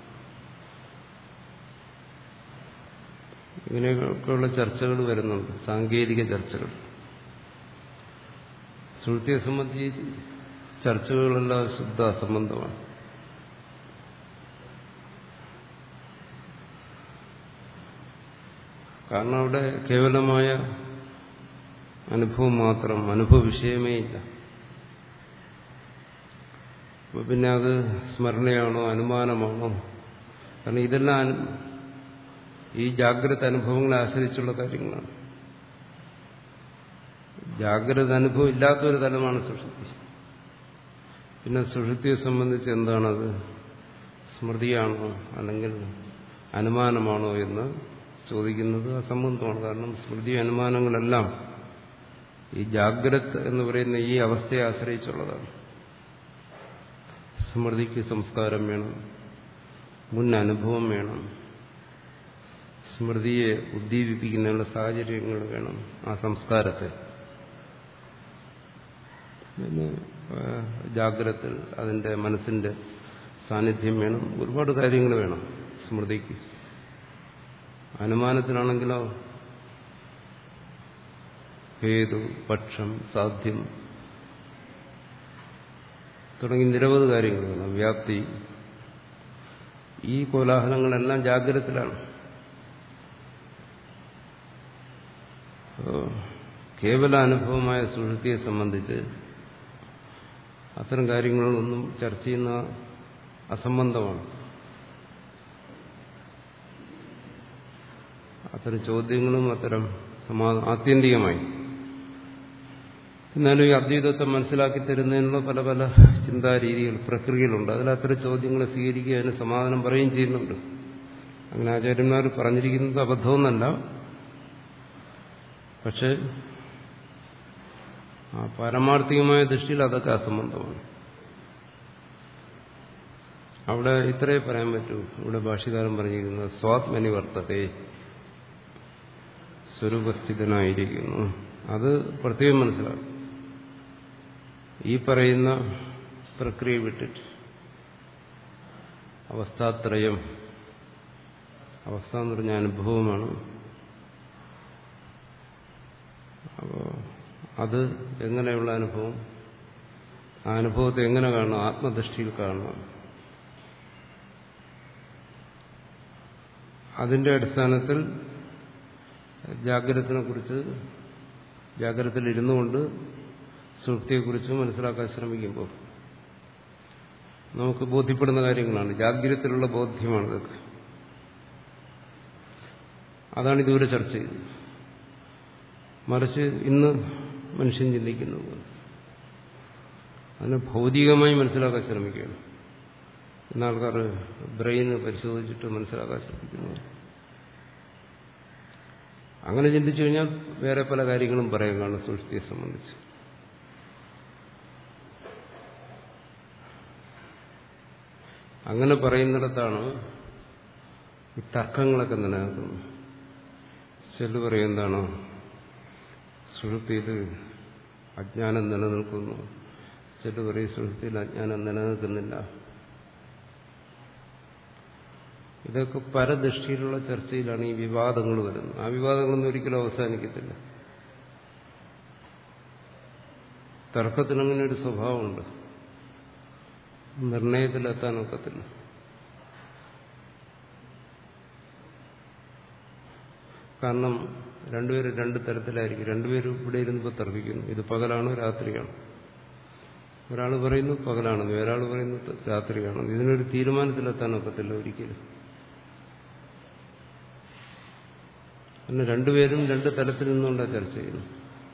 ഇങ്ങനെയൊക്കെയുള്ള ചർച്ചകൾ വരുന്നുണ്ട് സാങ്കേതിക ചർച്ചകൾ ശ്രുതിയെ സംബന്ധിച്ച് ചർച്ചകളെല്ലാം ശുദ്ധ അസംബന്ധമാണ് കാരണം അവിടെ കേവലമായ അനുഭവം മാത്രം അനുഭവ വിഷയമേ ഇല്ല അപ്പൊ പിന്നെ അത് സ്മരണയാണോ അനുമാനമാണോ കാരണം ഇതെല്ലാം ഈ ജാഗ്രത അനുഭവങ്ങളെ ആശ്രയിച്ചുള്ള കാര്യങ്ങളാണ് ജാഗ്രത അനുഭവം ഇല്ലാത്തൊരു തലമാണ് സുഷുപ്തി പിന്നെ സുഷുപ്തിയെ സംബന്ധിച്ച് എന്താണത് സ്മൃതിയാണോ അല്ലെങ്കിൽ അനുമാനമാണോ എന്ന് ചോദിക്കുന്നത് അസംബന്ധമാണ് കാരണം സ്മൃതി അനുമാനങ്ങളെല്ലാം ഈ ജാഗ്രത് എന്ന് പറയുന്ന ഈ അവസ്ഥയെ ആശ്രയിച്ചുള്ളതാണ് സ്മൃതിക്ക് സംസ്കാരം വേണം മുൻ അനുഭവം വേണം സ്മൃതിയെ ഉദ്ദീപിപ്പിക്കുന്നതിനുള്ള സാഹചര്യങ്ങൾ വേണം ആ സംസ്കാരത്തെ പിന്നെ ജാഗ്രത്തിൽ അതിൻ്റെ മനസ്സിൻ്റെ സാന്നിധ്യം വേണം ഒരുപാട് കാര്യങ്ങൾ വേണം സ്മൃതിക്ക് അനുമാനത്തിനാണെങ്കിലോ ഹേതു പക്ഷം സാധ്യം തുടങ്ങി നിരവധി കാര്യങ്ങൾ വേണം വ്യാപ്തി ഈ കോലാഹലങ്ങളെല്ലാം ജാഗ്രതത്തിലാണ് കേവല അനുഭവമായ സുഹൃത്തിയെ സംബന്ധിച്ച് അത്തരം കാര്യങ്ങളൊന്നും ചർച്ച ചെയ്യുന്ന അസംബന്ധമാണ് അത്തരം ചോദ്യങ്ങളും അത്തരം സമാ ആത്യന്തികമായി എന്നാലും ഈ അദ്വൈതത്തെ മനസ്സിലാക്കി തരുന്നതിനുള്ള പല പല ചിന്താരീതികൾ പ്രക്രിയകളുണ്ട് അതിൽ അത്തരം ചോദ്യങ്ങളെ സ്വീകരിക്കുക അതിന് സമാധാനം പറയുകയും ചെയ്യുന്നുണ്ട് അങ്ങനെ ആചാര്യന്മാർ പറഞ്ഞിരിക്കുന്നത് അബദ്ധമൊന്നല്ല പക്ഷെ ആ പാരമാർത്ഥികമായ ദൃഷ്ടിയിൽ അതൊക്കെ അസംബന്ധമാണ് അവിടെ ഇത്രേ പറയാൻ പറ്റൂ ഇവിടെ ഭാഷ്യകാരൻ പറഞ്ഞിരിക്കുന്നത് സ്വാത്മനി വർത്തത്തെ സ്വരൂപസ്ഥിതനായിരിക്കുന്നു അത് പ്രത്യേകം മനസ്സിലാക്കും ഈ പറയുന്ന പ്രക്രിയ വിട്ടിട്ട് അവസ്ഥാത്രയം അവസ്ഥ എന്ന് പറഞ്ഞ അനുഭവമാണ് അപ്പോൾ അത് എങ്ങനെയുള്ള അനുഭവം ആ അനുഭവത്തെ എങ്ങനെ കാണണം ആത്മദൃഷ്ടിയിൽ കാണണം അതിന്റെ അടിസ്ഥാനത്തിൽ ജാഗ്രതത്തിനെ കുറിച്ച് ജാഗ്രതത്തിൽ ഇരുന്നു കൊണ്ട് സുഹൃത്തിയെക്കുറിച്ച് മനസ്സിലാക്കാൻ ശ്രമിക്കുമ്പോൾ നമുക്ക് ബോധ്യപ്പെടുന്ന കാര്യങ്ങളാണ് ജാഗ്രതത്തിലുള്ള ബോധ്യമാണ് ഇതൊക്കെ അതാണ് ഇതുവരെ ചർച്ച ചെയ്തത് മറിച്ച് ഇന്ന് മനുഷ്യൻ ചിന്തിക്കുന്നത് പോലെ അതിനെ ഭൗതികമായി മനസ്സിലാക്കാൻ ശ്രമിക്കുകയാണ് ഇന്ന് ആൾക്കാർ ബ്രെയിന് പരിശോധിച്ചിട്ട് മനസ്സിലാക്കാൻ ശ്രമിക്കുന്നു അങ്ങനെ ചിന്തിച്ചു കഴിഞ്ഞാൽ വേറെ പല കാര്യങ്ങളും പറയാൻ കാണും സൃഷ്ടിയെ സംബന്ധിച്ച് അങ്ങനെ പറയുന്നിടത്താണ് ഈ തർക്കങ്ങളൊക്കെ നിലനിൽക്കുന്നത് ചെല്ലു പറയും എന്താണ് സുഹൃത്തിയിൽ അജ്ഞാനം നിലനിൽക്കുന്നു ചെല്ലു പറയും സുഹൃത്തിയിൽ അജ്ഞാനം നിലനിൽക്കുന്നില്ല ഇതൊക്കെ പരദൃഷ്ടിയിലുള്ള ചർച്ചയിലാണ് ഈ വിവാദങ്ങൾ വരുന്നത് ആ വിവാദങ്ങളൊന്നും ഒരിക്കലും അവസാനിക്കത്തില്ല തർക്കത്തിനങ്ങനെ ഒരു സ്വഭാവമുണ്ട് നിർണയത്തിലെത്താൻ ഒക്കത്തില്ല കാരണം രണ്ടുപേരും രണ്ട് തരത്തിലായിരിക്കും രണ്ടുപേരും ഇവിടെ ഇരുന്നിപ്പോൾ തർക്കിക്കുന്നു ഇത് പകലാണോ രാത്രിയാണോ ഒരാൾ പറയുന്നു പകലാണെന്ന് ഒരാൾ പറയുന്നു രാത്രിയാണെന്ന് ഇതിനൊരു തീരുമാനത്തിലെത്താൻ ഒക്കത്തില്ല ഒരിക്കലും പിന്നെ രണ്ടുപേരും രണ്ട് തലത്തിൽ നിന്നുകൊണ്ടാണ് ചർച്ച ചെയ്യുന്നു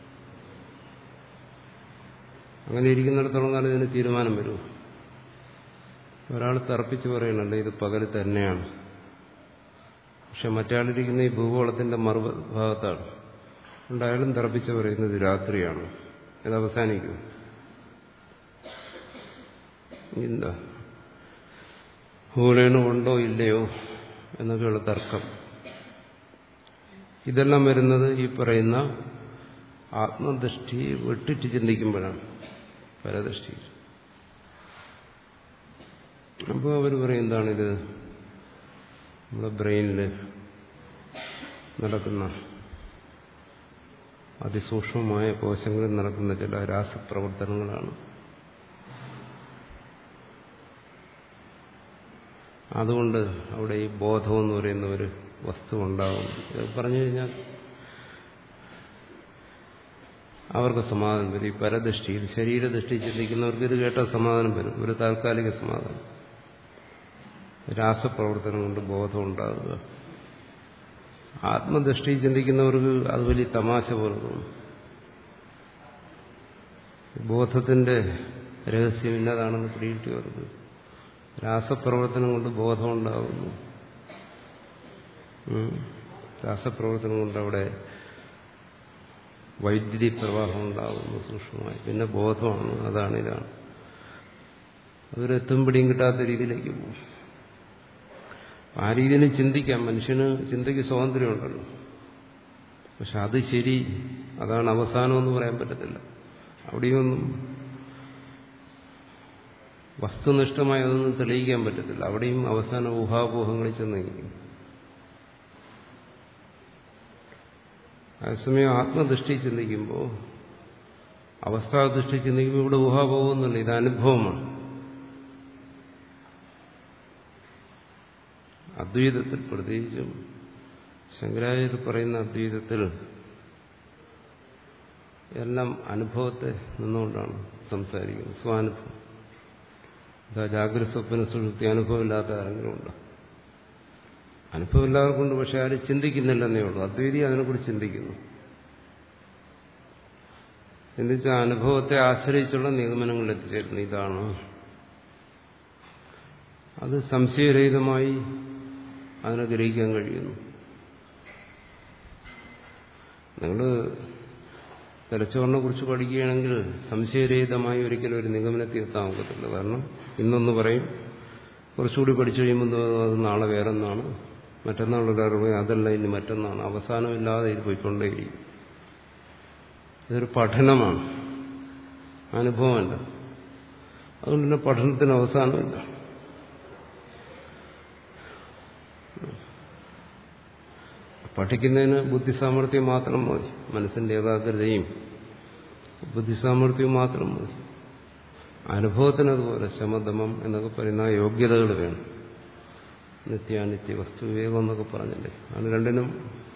അങ്ങനെ ഇരിക്കുന്നിടത്തോളം കാലം ഇതിന് തീരുമാനം വരുമോ ഒരാൾ തർപ്പിച്ച് പറയണല്ലേ ഇത് പകൽ തന്നെയാണ് പക്ഷെ മറ്റാളിരിക്കുന്ന ഈ ഭൂഗോളത്തിന്റെ മറുഭാഗത്താണ് അതുകൊണ്ട് അയാളും തർപ്പിച്ച് പറയുന്നത് രാത്രിയാണ് ഇത് അവസാനിക്കും എന്താ ഭൂലേണ് ഉണ്ടോ ഇല്ലയോ എന്നൊക്കെയുള്ള തർക്കം ഇതെല്ലാം വരുന്നത് ഈ പറയുന്ന ആത്മദൃഷ്ടി വിട്ടിട്ട് ചിന്തിക്കുമ്പോഴാണ് പരദൃഷ്ടി അപ്പോൾ അവർ പറയും എന്താണിത് നമ്മുടെ ബ്രെയിനിൽ നടക്കുന്ന അതിസൂക്ഷ്മമായ കോശങ്ങളിൽ നടക്കുന്ന ചില രാസപ്രവർത്തനങ്ങളാണ് അതുകൊണ്ട് അവിടെ ഈ ബോധം എന്ന് പറയുന്ന ഒരു വസ്തു ഉണ്ടാകും ഇത് പറഞ്ഞു കഴിഞ്ഞാൽ അവർക്ക് സമാധാനം വരും ഈ പരദൃഷ്ടിയിൽ ശരീരദൃഷ്ടി ചിന്തിക്കുന്നവർക്ക് ഇത് കേട്ടാൽ സമാധാനം വരും ഒരു താൽക്കാലിക സമാധാനം രാസപ്രവർത്തനം കൊണ്ട് ബോധം ഉണ്ടാകുക ആത്മദൃഷ്ടി ചിന്തിക്കുന്നവർക്ക് അത് വലിയ തമാശ പോലെ തോന്നും ബോധത്തിന്റെ രഹസ്യം ഇന്നതാണെന്ന് പിടികിട്ടിയവർക്ക് രാസപ്രവർത്തനം കൊണ്ട് ബോധം ഉണ്ടാകുന്നു രാസപ്രവർത്തനം കൊണ്ട് അവിടെ വൈദ്യുതി പ്രവാഹം ഉണ്ടാകുന്നു സൂക്ഷ്മമായി പിന്നെ ബോധമാണ് അതാണ് ഇതാണ് അതൊരെത്തും പിടിയും കിട്ടാത്ത രീതിയിലേക്ക് പോകും ആ രീതിയിൽ ചിന്തിക്കാം മനുഷ്യന് ചിന്തയ്ക്ക് സ്വാതന്ത്ര്യമുണ്ടല്ലോ പക്ഷെ അത് ശരി അതാണ് അവസാനമെന്ന് പറയാൻ പറ്റത്തില്ല അവിടെയൊന്നും വസ്തുനിഷ്ഠമായി അതൊന്നും തെളിയിക്കാൻ പറ്റത്തില്ല അവിടെയും അവസാന ഊഹാപോഹങ്ങളിൽ ചെന്നിരിക്കും അതേസമയം ആത്മദൃഷ്ടി ചിന്തിക്കുമ്പോൾ അവസ്ഥാദൃഷ്ടി ചിന്തിക്കുമ്പോൾ ഇവിടെ ഊഹാപോഹമൊന്നുമില്ല ഇത് അനുഭവമാണ് അദ്വൈതത്തിൽ പ്രത്യേകിച്ചും ശങ്കരാചാര്യർ പറയുന്ന അദ്വൈതത്തിൽ എല്ലാം അനുഭവത്തെ നിന്നുകൊണ്ടാണ് സംസാരിക്കുന്നത് സ്വാനുഭവം ഇതാ ജാഗ്രത സ്വപ്ന സുഷുപ്തി അനുഭവമില്ലാത്ത ആരെങ്കിലും ഉണ്ടോ അനുഭവമില്ലാതെ പക്ഷെ ആരും ചിന്തിക്കുന്നില്ലെന്നേ ഉള്ളൂ അദ്വൈതി അതിനെക്കുറിച്ച് ചിന്തിക്കുന്നു ചിന്തിച്ച അനുഭവത്തെ ആശ്രയിച്ചുള്ള നിഗമനങ്ങളിൽ എത്തിച്ചേരുന്നു ഇതാണ് അത് സംശയരഹിതമായി അതിനെ ഗ്രഹിക്കാൻ കഴിയുന്നു നിങ്ങൾ തലച്ചോറിനെ കുറിച്ച് പഠിക്കുകയാണെങ്കിൽ സംശയരഹിതമായി ഒരിക്കലും ഒരു നിഗമനത്തിൽ എത്താൻ ഒക്കത്തില്ല കാരണം ഇന്നൊന്ന് പറയും കുറച്ചുകൂടി പഠിച്ചു കഴിയുമ്പോൾ അത് നാളെ വേറൊന്നാണ് മറ്റന്നാളുടെ അറിവ് അതല്ല ഇനി മറ്റൊന്നാണ് അവസാനമില്ലാതെ ഇത് പോയിക്കൊണ്ടേയിരിക്കും ഇതൊരു പഠനമാണ് അനുഭവമല്ല അതുകൊണ്ട് തന്നെ പഠനത്തിന് അവസാനമില്ല പഠിക്കുന്നതിന് ബുദ്ധിസാമർഥ്യം മാത്രം മതി മനസ്സിന്റെ ഏകാഗ്രതയും ബുദ്ധിസാമർഥ്യവും മാത്രം മതി അനുഭവത്തിന് അതുപോലെ ശമതമം എന്നൊക്കെ പറയുന്ന ആ യോഗ്യതകൾ വേണം നിത്യാനിത്യ വസ്തു വിവേകം എന്നൊക്കെ പറഞ്ഞില്ലേ അത് രണ്ടിനും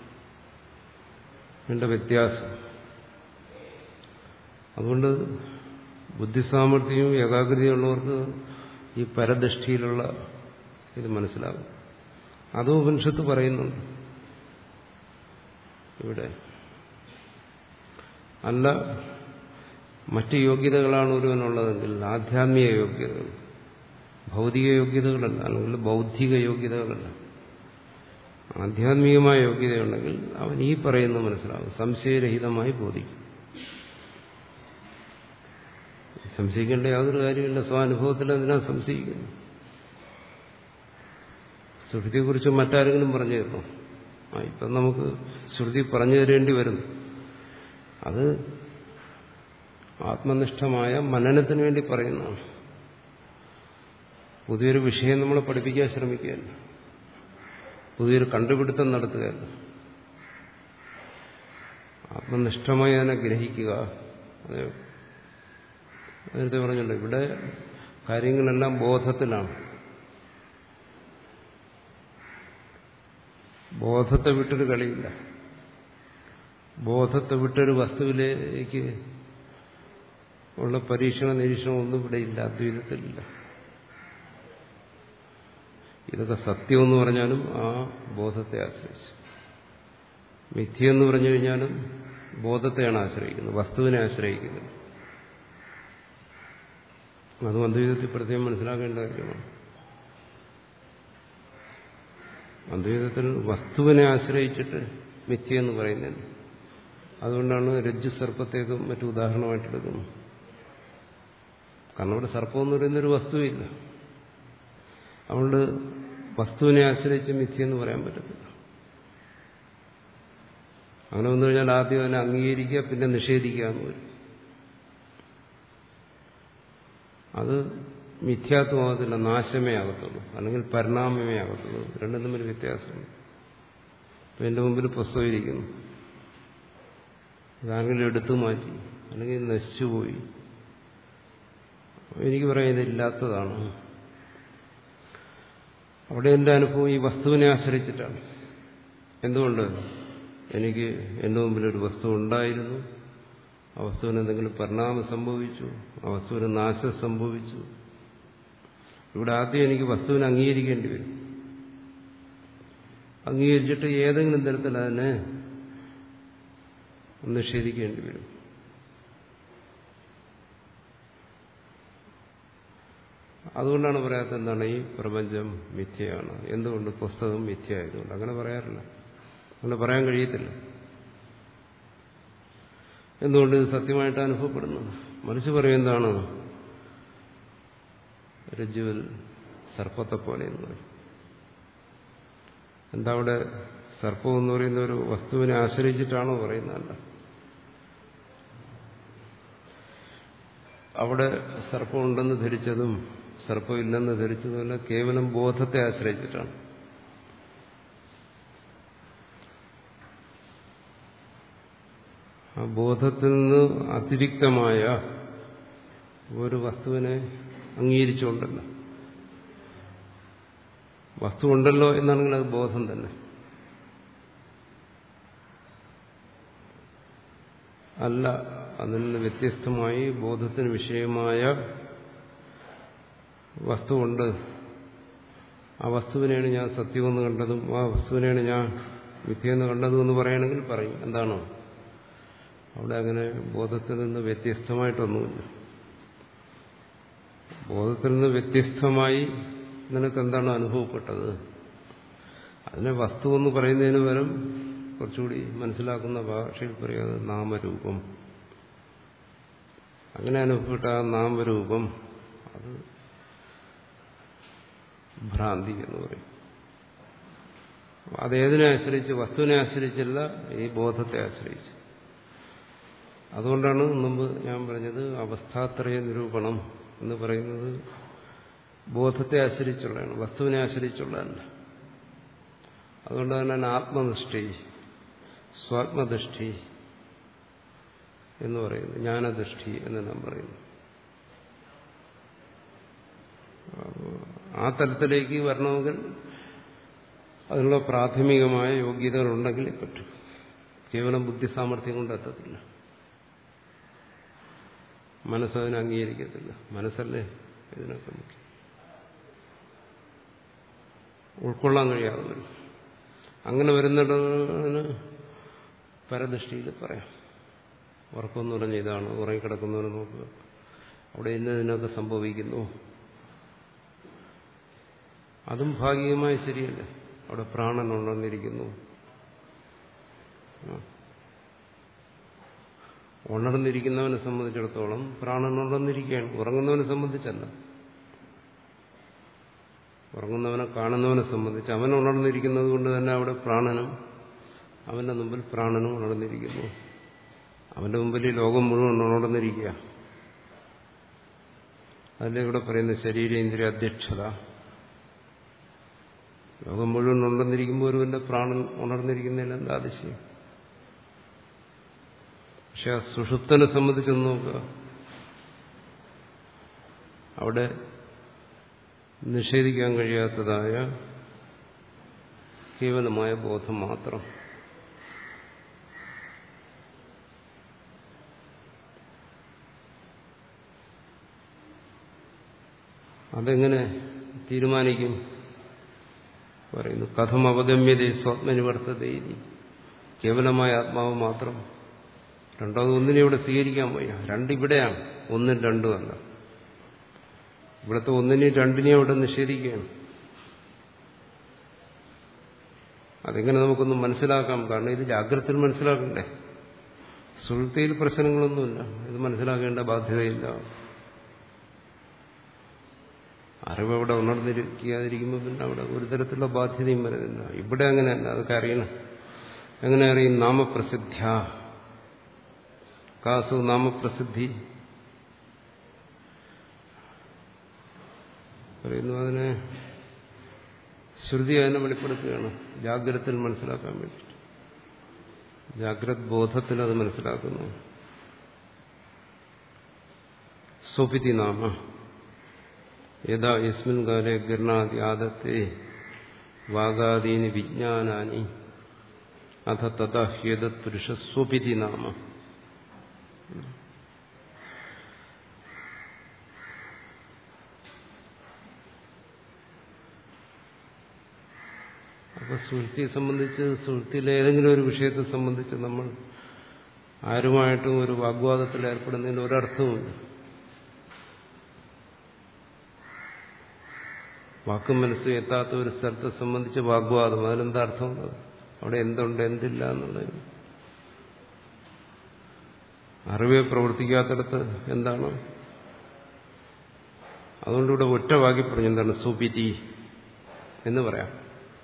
വേണ്ട വ്യത്യാസം അതുകൊണ്ട് ബുദ്ധിസാമർഥ്യവും ഏകാഗ്രതയുള്ളവർക്ക് ഈ പരദൃഷ്ടിയിലുള്ള ഇത് മനസ്സിലാകും അതും ഉപനിഷത്ത് പറയുന്നുണ്ട് ഇവിടെ അല്ല മറ്റ് യോഗ്യതകളാണ് ഒരുവനുള്ളതെങ്കിൽ ആധ്യാത്മിക യോഗ്യതകൾ ഭൗതിക യോഗ്യതകളല്ല അല്ലെങ്കിൽ ബൗദ്ധിക യോഗ്യതകളല്ല ആധ്യാത്മികമായ യോഗ്യതയുണ്ടെങ്കിൽ അവൻ ഈ പറയുന്നത് മനസ്സിലാകും സംശയരഹിതമായി ബോധിക്കും സംശയിക്കേണ്ട യാതൊരു കാര്യമില്ല സ്വാനുഭവത്തിൽ അതിനാ സംശയിക്കുന്നു ശ്രുതിയെക്കുറിച്ച് മറ്റാരെങ്കിലും പറഞ്ഞു തരണം ആ ഇപ്പം നമുക്ക് ശ്രുതി പറഞ്ഞു തരേണ്ടി വരുന്നു അത് ആത്മനിഷ്ഠമായ മനനത്തിന് വേണ്ടി പറയുന്നതാണ് പുതിയൊരു വിഷയം നമ്മൾ പഠിപ്പിക്കാൻ ശ്രമിക്കുകയല്ല പുതിയൊരു കണ്ടുപിടുത്തം നടത്തുകയല്ല ആത്മനിഷ്ഠമായി അതിനെ ഗ്രഹിക്കുക അതെ നേരത്തെ പറഞ്ഞല്ലോ ഇവിടെ കാര്യങ്ങളെല്ലാം ബോധത്തിലാണ് ബോധത്തെ വിട്ടൊരു കളിയില്ല ബോധത്തെ വിട്ടൊരു വസ്തുവിലേക്ക് ഉള്ള പരീക്ഷണ നിരീക്ഷണം ഒന്നും ഇവിടെ ഇല്ല അദ്വൈതത്തിലില്ല ഇതൊക്കെ സത്യമെന്ന് പറഞ്ഞാലും ആ ബോധത്തെ ആശ്രയിച്ചു മിഥ്യയെന്ന് പറഞ്ഞു കഴിഞ്ഞാലും ബോധത്തെയാണ് ആശ്രയിക്കുന്നത് വസ്തുവിനെ ആശ്രയിക്കുന്നത് അതും അദ്വൈതത്തിൽ പ്രത്യേകം മനസ്സിലാക്കേണ്ട കാര്യമാണ് അദ്വൈതത്തിൽ വസ്തുവിനെ ആശ്രയിച്ചിട്ട് മിഥ്യ എന്ന് പറയുന്നത് അതുകൊണ്ടാണ് രജ്ജു സർപ്പത്തേക്ക് മറ്റു ഉദാഹരണമായിട്ട് എടുക്കുന്നത് കാരണം അവിടെ സർപ്പം എന്ന് പറയുന്നൊരു വസ്തുവില്ല അതുകൊണ്ട് വസ്തുവിനെ ആശ്രയിച്ച് മിഥ്യ എന്ന് പറയാൻ പറ്റത്തില്ല അങ്ങനെ വന്നു കഴിഞ്ഞാൽ ആദ്യം അതിനെ അംഗീകരിക്കുക പിന്നെ നിഷേധിക്കുക എന്ന് വരും അത് മിഥ്യാത്വമാകത്തില്ല നാശമേ ആകത്തുള്ളൂ അല്ലെങ്കിൽ പരിണാമമേ ആകത്തുള്ളൂ രണ്ടും തമ്മിൽ വ്യത്യാസമുണ്ട് ഇപ്പം എൻ്റെ മുമ്പിൽ പുസ്തകം ഇരിക്കുന്നു ഇതാരെങ്കിലും എടുത്തു മാറ്റി അല്ലെങ്കിൽ നശിച്ചുപോയി എനിക്ക് പറയാം ഇതില്ലാത്തതാണ് അവിടെ എൻ്റെ അനുഭവം ഈ വസ്തുവിനെ ആശ്രയിച്ചിട്ടാണ് എന്തുകൊണ്ട് എനിക്ക് എൻ്റെ മുമ്പിൽ ഒരു വസ്തു ഉണ്ടായിരുന്നു ആ വസ്തുവിന് എന്തെങ്കിലും പരിണാമം സംഭവിച്ചു ആ വസ്തുവിന് നാശം സംഭവിച്ചു ഇവിടെ ആദ്യം എനിക്ക് വസ്തുവിനെ അംഗീകരിക്കേണ്ടി വരും അംഗീകരിച്ചിട്ട് ഏതെങ്കിലും തരത്തിൽ അതിനെ നിഷേധിക്കേണ്ടി വരും അതുകൊണ്ടാണ് പറയാത്തത് എന്താണ് ഈ പ്രപഞ്ചം മിഥ്യയാണ് എന്തുകൊണ്ട് പുസ്തകം മിഥ്യയായതുകൊണ്ട് അങ്ങനെ പറയാറില്ല അങ്ങനെ പറയാൻ കഴിയത്തില്ല എന്തുകൊണ്ട് ഇത് സത്യമായിട്ട് അനുഭവപ്പെടുന്നത് മറിച്ച് പറയും എന്താണ് രജ്ജുവിൽ സർപ്പത്തെ പോലെ എന്ന് പറയും എന്താ അവിടെ സർപ്പം എന്ന് പറയുന്ന ഒരു വസ്തുവിനെ ആശ്രയിച്ചിട്ടാണോ പറയുന്നതല്ല അവിടെ സർപ്പമുണ്ടെന്ന് ധരിച്ചതും സർപ്പം ഇല്ലെന്ന് ധരിച്ചതുപോലെ കേവലം ബോധത്തെ ആശ്രയിച്ചിട്ടാണ് ആ ബോധത്തിൽ നിന്ന് അതിരിക്തമായ ഒരു വസ്തുവിനെ അംഗീകരിച്ചുകൊണ്ടല്ല വസ്തു ഉണ്ടല്ലോ എന്നാണെങ്കിൽ അത് ബോധം തന്നെ അല്ല അതിൽ നിന്ന് വ്യത്യസ്തമായി ബോധത്തിന് വിഷയമായ വസ്തുവുണ്ട് ആ വസ്തുവിനെയാണ് ഞാൻ സത്യമെന്ന് കണ്ടതും ആ വസ്തുവിനെയാണ് ഞാൻ മിഥ്യയെന്ന് കണ്ടതും എന്ന് പറയുകയാണെങ്കിൽ പറയും എന്താണ് അവിടെ അങ്ങനെ ബോധത്തിൽ നിന്ന് വ്യത്യസ്തമായിട്ടൊന്നുമില്ല ബോധത്തിൽ നിന്ന് വ്യത്യസ്തമായി നിനക്ക് എന്താണ് അനുഭവപ്പെട്ടത് അതിനെ വസ്തു എന്ന് പറയുന്നതിന് പകരം കുറച്ചുകൂടി മനസ്സിലാക്കുന്ന ഭാഷയിൽ പറയുന്നത് നാമരൂപം അങ്ങനെ അനുഭവപ്പെട്ട ആ നാമരൂപം അത് ഭ്രാന്തി എന്ന് പറയും അതേതിനെ ആശ്രയിച്ച് വസ്തുവിനെ ആശ്രയിച്ചല്ല ഈ ബോധത്തെ ആശ്രയിച്ച് അതുകൊണ്ടാണ് മുമ്പ് ഞാൻ പറഞ്ഞത് അവസ്ഥാത്രയ നിരൂപണം എന്ന് പറയുന്നത് ബോധത്തെ ആശ്രയിച്ചുള്ളതാണ് വസ്തുവിനെ ആശ്രയിച്ചുള്ളതല്ല അതുകൊണ്ട് തന്നെ ആത്മനിഷ്ഠി സ്വാത്മദൃഷ്ടി എന്ന് പറയുന്നു ജ്ഞാനദൃഷ്ടി എന്ന് നാം പറയുന്നു ആ തലത്തിലേക്ക് വരണമെങ്കിൽ അതിനുള്ള പ്രാഥമികമായ യോഗ്യതകൾ ഉണ്ടെങ്കിൽ പറ്റും കേവലം ബുദ്ധി സാമർഥ്യം കൊണ്ട് എത്തത്തില്ല മനസ്സതിനെ അംഗീകരിക്കത്തില്ല മനസ്സല്ലേ ഇതിനൊക്കെ മുഖ്യം ഉൾക്കൊള്ളാൻ കഴിയാതെ വരും അങ്ങനെ വരുന്നിടന് പരദൃഷ്ടിയിൽ പറയാം ഉറക്കമെന്ന് പറഞ്ഞ ഇതാണ് ഉറങ്ങിക്കിടക്കുന്നവരെ നോക്കുക അവിടെ ഇന്നതിനൊക്കെ സംഭവിക്കുന്നു അതും ഭാഗികമായി ശരിയല്ല അവിടെ പ്രാണൻ ഉണർന്നിരിക്കുന്നു ഉണർന്നിരിക്കുന്നവനെ സംബന്ധിച്ചിടത്തോളം പ്രാണൻ ഉണർന്നിരിക്കുകയാണ് ഉറങ്ങുന്നവനെ സംബന്ധിച്ചല്ല ഉറങ്ങുന്നവനെ കാണുന്നവനെ സംബന്ധിച്ച് അവൻ ഉണർന്നിരിക്കുന്നത് കൊണ്ട് തന്നെ അവിടെ പ്രാണനും അവന്റെ മുമ്പിൽ പ്രാണനും ഉണർന്നിരിക്കുന്നു അവന്റെ മുമ്പിൽ ഈ ലോകം മുഴുവൻ ഉണർന്നിരിക്കുക അതിലെ ഇവിടെ പറയുന്ന ശരീരേന്ദ്രിയ അധ്യക്ഷത ലോകം മുഴുവൻ ഉണർന്നിരിക്കുമ്പോൾ ഒരുവന്റെ പ്രാണൻ ഉണർന്നിരിക്കുന്നതിൽ എന്താ അതിശയം പക്ഷെ ആ സുഷുപ്തനെ സംബന്ധിച്ചൊന്ന് നോക്കുക അവിടെ നിഷേധിക്കാൻ കഴിയാത്തതായ കേവലമായ ബോധം മാത്രം അതെങ്ങനെ തീരുമാനിക്കും പറയുന്നു കഥം അവഗമ്യത സ്വപ്നനിവർത്തത കേവലമായ ആത്മാവ് മാത്രം രണ്ടാമത് ഒന്നിനെ ഇവിടെ സ്വീകരിക്കാൻ വയ്യ രണ്ടിവിടെയാണ് ഒന്നും രണ്ടും അല്ല ഇവിടുത്തെ ഒന്നിനെയും രണ്ടിനെയും അവിടെ നിഷേധിക്കുകയാണ് അതെങ്ങനെ നമുക്കൊന്ന് മനസ്സിലാക്കാം കാരണം ഇത് ജാഗ്രതയിൽ മനസ്സിലാക്കണ്ടേ സുഹൃത്തിയിൽ പ്രശ്നങ്ങളൊന്നുമില്ല ഇത് മനസ്സിലാക്കേണ്ട ബാധ്യതയില്ല അറിവ് അവിടെ ഉണർന്നിരിക്കാതിരിക്കുമ്പോൾ പിന്നെ അവിടെ ഒരു തരത്തിലുള്ള ബാധ്യതയും വരുന്നില്ല ഇവിടെ അങ്ങനെയല്ല അതൊക്കെ അറിയണം എങ്ങനെ അറിയും നാമപ്രസിദ്ധ്യ കാസു നാമപ്രസിദ്ധി പറയുന്നു അതിനെ ശ്രുതി അതിനെ വെളിപ്പെടുത്തുകയാണ് ജാഗ്രതയിൽ മനസ്സിലാക്കാൻ വേണ്ടി ജാഗ്രത് ബോധത്തിൽ അത് മനസ്സിലാക്കുന്നു സ്വപിതി നാമ യഥാ യസ്മിൻ കാലേ ഗർണാദി ആദത്തെ വാഗാദീനി വിജ്ഞാനാനി അഥ തഥാ ഹ്യതത് പുരുഷ സ്വപിതി നാമ അപ്പൊ സുഹൃത്തിയെ സംബന്ധിച്ച് സുഹൃത്തിയിലെ ഏതെങ്കിലും ഒരു വിഷയത്തെ സംബന്ധിച്ച് നമ്മൾ ആരുമായിട്ടും ഒരു വാഗ്വാദത്തിൽ ഏർപ്പെടുന്നതിന് ഒരർത്ഥവുമില്ല വാക്കും മനസ്സും എത്താത്ത ഒരു സ്ഥലത്തെ സംബന്ധിച്ച് വാഗ്വാദം അതിനെന്താ അർത്ഥമുള്ളത് അവിടെ എന്തുണ്ട് എന്തില്ല എന്നുള്ളതിന് അറിവെ പ്രവർത്തിക്കാത്തടത്ത് എന്താണ് അതുകൊണ്ടിവിടെ ഒറ്റ വാക്കി പറഞ്ഞു എന്താണ് സുപിതി എന്ന് പറയാം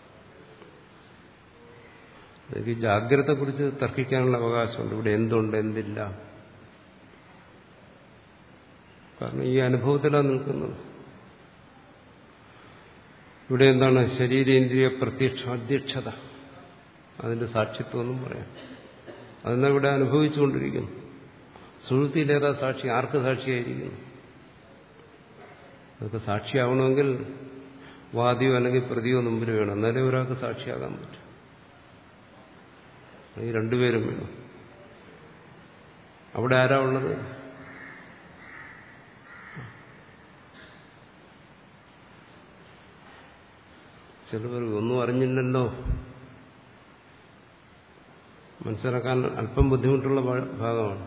എനിക്ക് ജാഗ്രതയെക്കുറിച്ച് തർക്കിക്കാനുള്ള അവകാശമുണ്ട് ഇവിടെ എന്തുണ്ട് എന്തില്ല കാരണം ഈ അനുഭവത്തിലാണ് നിൽക്കുന്നത് ഇവിടെ എന്താണ് ശരീരേന്ദ്രിയ പ്രത്യക്ഷ അധ്യക്ഷത അതിന്റെ സാക്ഷിത്വം എന്നും പറയാം അതെന്നാ ഇവിടെ അനുഭവിച്ചുകൊണ്ടിരിക്കുന്നു സുഹൃത്തിയിലേതാ സാക്ഷി ആർക്ക് സാക്ഷിയായിരിക്കുന്നു അതൊക്കെ സാക്ഷിയാവണമെങ്കിൽ വാദിയോ അല്ലെങ്കിൽ പ്രതിയോ മുമ്പിൽ വേണം എന്നാലേ ഒരാൾക്ക് സാക്ഷിയാകാൻ പറ്റും ഈ രണ്ടുപേരും വേണം അവിടെ ആരാ ഉള്ളത് ചിലവർ ഒന്നും അറിഞ്ഞില്ലല്ലോ മനസ്സിലാക്കാൻ അല്പം ബുദ്ധിമുട്ടുള്ള ഭാഗമാണ്